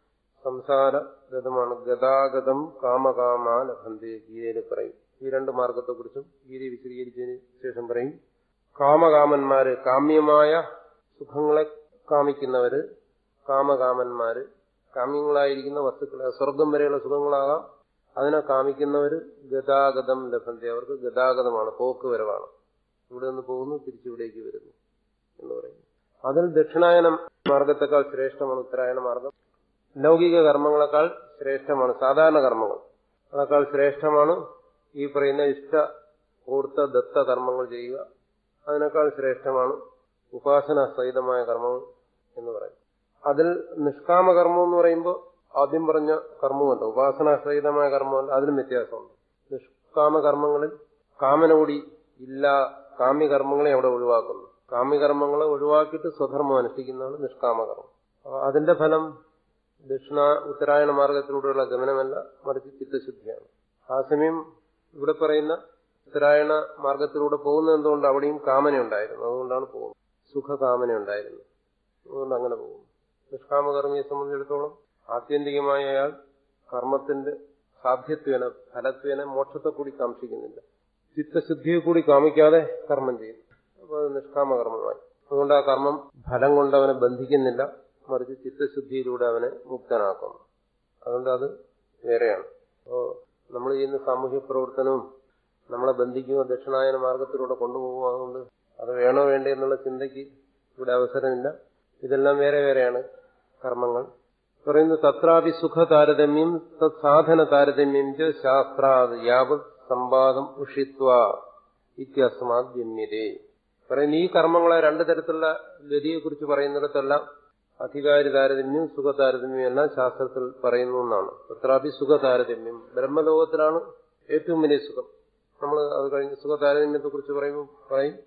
സംസാരഗതമാണ് ഗതാഗതം കാമകാമാ ലഭന്തേ ഗീതയിൽ പറയും ഈ രണ്ട് മാർഗത്തെക്കുറിച്ചും ഗീത വിശദീകരിച്ചതിന് ശേഷം പറയും കാമകാമന്മാര് കാമ്യമായ സുഖങ്ങളെ കാമിക്കുന്നവര് കാമകാമന്മാര് കാമ്യങ്ങളായിരിക്കുന്ന വസ്തുക്കളെ സ്വർഗം വരെയുള്ള സുഖങ്ങളാകാം അതിനെ കാമിക്കുന്നവര് ഗതാഗതം ലഭന്തി അവർക്ക് ഗതാഗതമാണ് പോക്ക് വരവാണ് ഇവിടെ നിന്ന് പോകുന്നു തിരിച്ചിവിടേക്ക് വരുന്നു എന്ന് പറയുന്നു അതിൽ ദക്ഷിണായന മാർഗത്തെക്കാൾ ശ്രേഷ്ഠമാണ് ഉത്തരായണ മാർഗം ലൗകിക കർമ്മങ്ങളെക്കാൾ ശ്രേഷ്ഠമാണ് സാധാരണ കർമ്മങ്ങൾ അതേക്കാൾ ശ്രേഷ്ഠമാണ് ഈ പറയുന്ന ഇഷ്ട പൂർത്ത ദത്ത കർമ്മങ്ങൾ ചെയ്യുക അതിനേക്കാൾ ശ്രേഷ്ഠമാണ് ഉപാസന സഹിതമായ കർമ്മങ്ങൾ എന്ന് പറയും അതിൽ നിഷ്കാമ കർമ്മം എന്ന് പറയുമ്പോൾ ആദ്യം പറഞ്ഞ കർമ്മമല്ല ഉപാസനാസഹിതമായ കർമ്മമല്ല അതിലും വ്യത്യാസമുണ്ട് നിഷ്കാമ കർമ്മങ്ങളിൽ കാമന കൂടി ഇല്ല കാമ്യകർമ്മങ്ങളെ അവിടെ ഒഴിവാക്കുന്നു കാമ്യകർമ്മങ്ങളെ ഒഴിവാക്കിയിട്ട് സ്വധർമ്മം അനുഷ്ഠിക്കുന്നതാണ് നിഷ്കാമകർമ്മം അതിന്റെ ഫലം ദക്ഷിണ ഉത്തരായണ മാർഗത്തിലൂടെയുള്ള ഗമനമല്ല മറിച്ച് ചിത്തശുദ്ധിയാണ് ആ സമയം ഇവിടെ പറയുന്ന ഉത്തരായണ മാർഗത്തിലൂടെ പോകുന്നത് എന്തുകൊണ്ട് അവിടെയും കാമനയുണ്ടായിരുന്നു അതുകൊണ്ടാണ് പോകുന്നത് സുഖകാമന ഉണ്ടായിരുന്നു അതുകൊണ്ട് അങ്ങനെ പോകുന്നു നിഷ്കാമകർമ്മിയെ സംബന്ധിച്ചിടത്തോളം ആത്യന്തികമായ അയാൾ കർമ്മത്തിന്റെ സാധ്യത്വേന ഫലത്വേന മോക്ഷത്തെ കൂടി കാക്ഷിക്കുന്നില്ല ചിത്തശുദ്ധിയെ കൂടി കാമിക്കാതെ കർമ്മം ചെയ്യുന്നു അപ്പോൾ അത് നിഷ്കാമകർമ്മമായി അതുകൊണ്ട് ആ കർമ്മം ഫലം കൊണ്ട് അവനെ ബന്ധിക്കുന്നില്ല മറിച്ച് ചിത്തശുദ്ധിയിലൂടെ അവനെ മുക്തനാക്കുന്നു അതുകൊണ്ട് അത് വേറെയാണ് അപ്പോൾ നമ്മൾ ചെയ്യുന്ന സാമൂഹ്യ പ്രവർത്തനവും നമ്മളെ ബന്ധിക്കുകയോ ദക്ഷിണായന മാർഗത്തിലൂടെ കൊണ്ടുപോകുമോ അതുകൊണ്ട് അത് വേണോ വേണ്ടേ എന്നുള്ള ചിന്തയ്ക്ക് ഇവിടെ അവസരമില്ല ഇതെല്ലാം വേറെ വേറെയാണ് കർമ്മങ്ങൾ പറയുന്നു തത്രാപി സുഖ താരതമ്യം സാധന താരതമ്യം ച ശാസ്ത്രാത് യാവത് സംവാദം ഉഷിത്വ ഇത്യസ്മാത് ജന്യതേ പറയുന്നു ഈ കർമ്മങ്ങളെ രണ്ടു തരത്തിലുള്ള ഗതിയെക്കുറിച്ച് പറയുന്നിടത്തെല്ലാം അധികാരി താരതമ്യം സുഖ താരതമ്യം എല്ലാം ശാസ്ത്രത്തിൽ പറയുന്നു എന്നാണ് തത്രാപി സുഖ താരതമ്യം ബ്രഹ്മലോകത്തിലാണ് ഏറ്റവും വലിയ സുഖം നമ്മൾ അത് കഴിഞ്ഞ് സുഖ താരതമ്യത്തെ കുറിച്ച് പറയുമ്പോൾ പറയും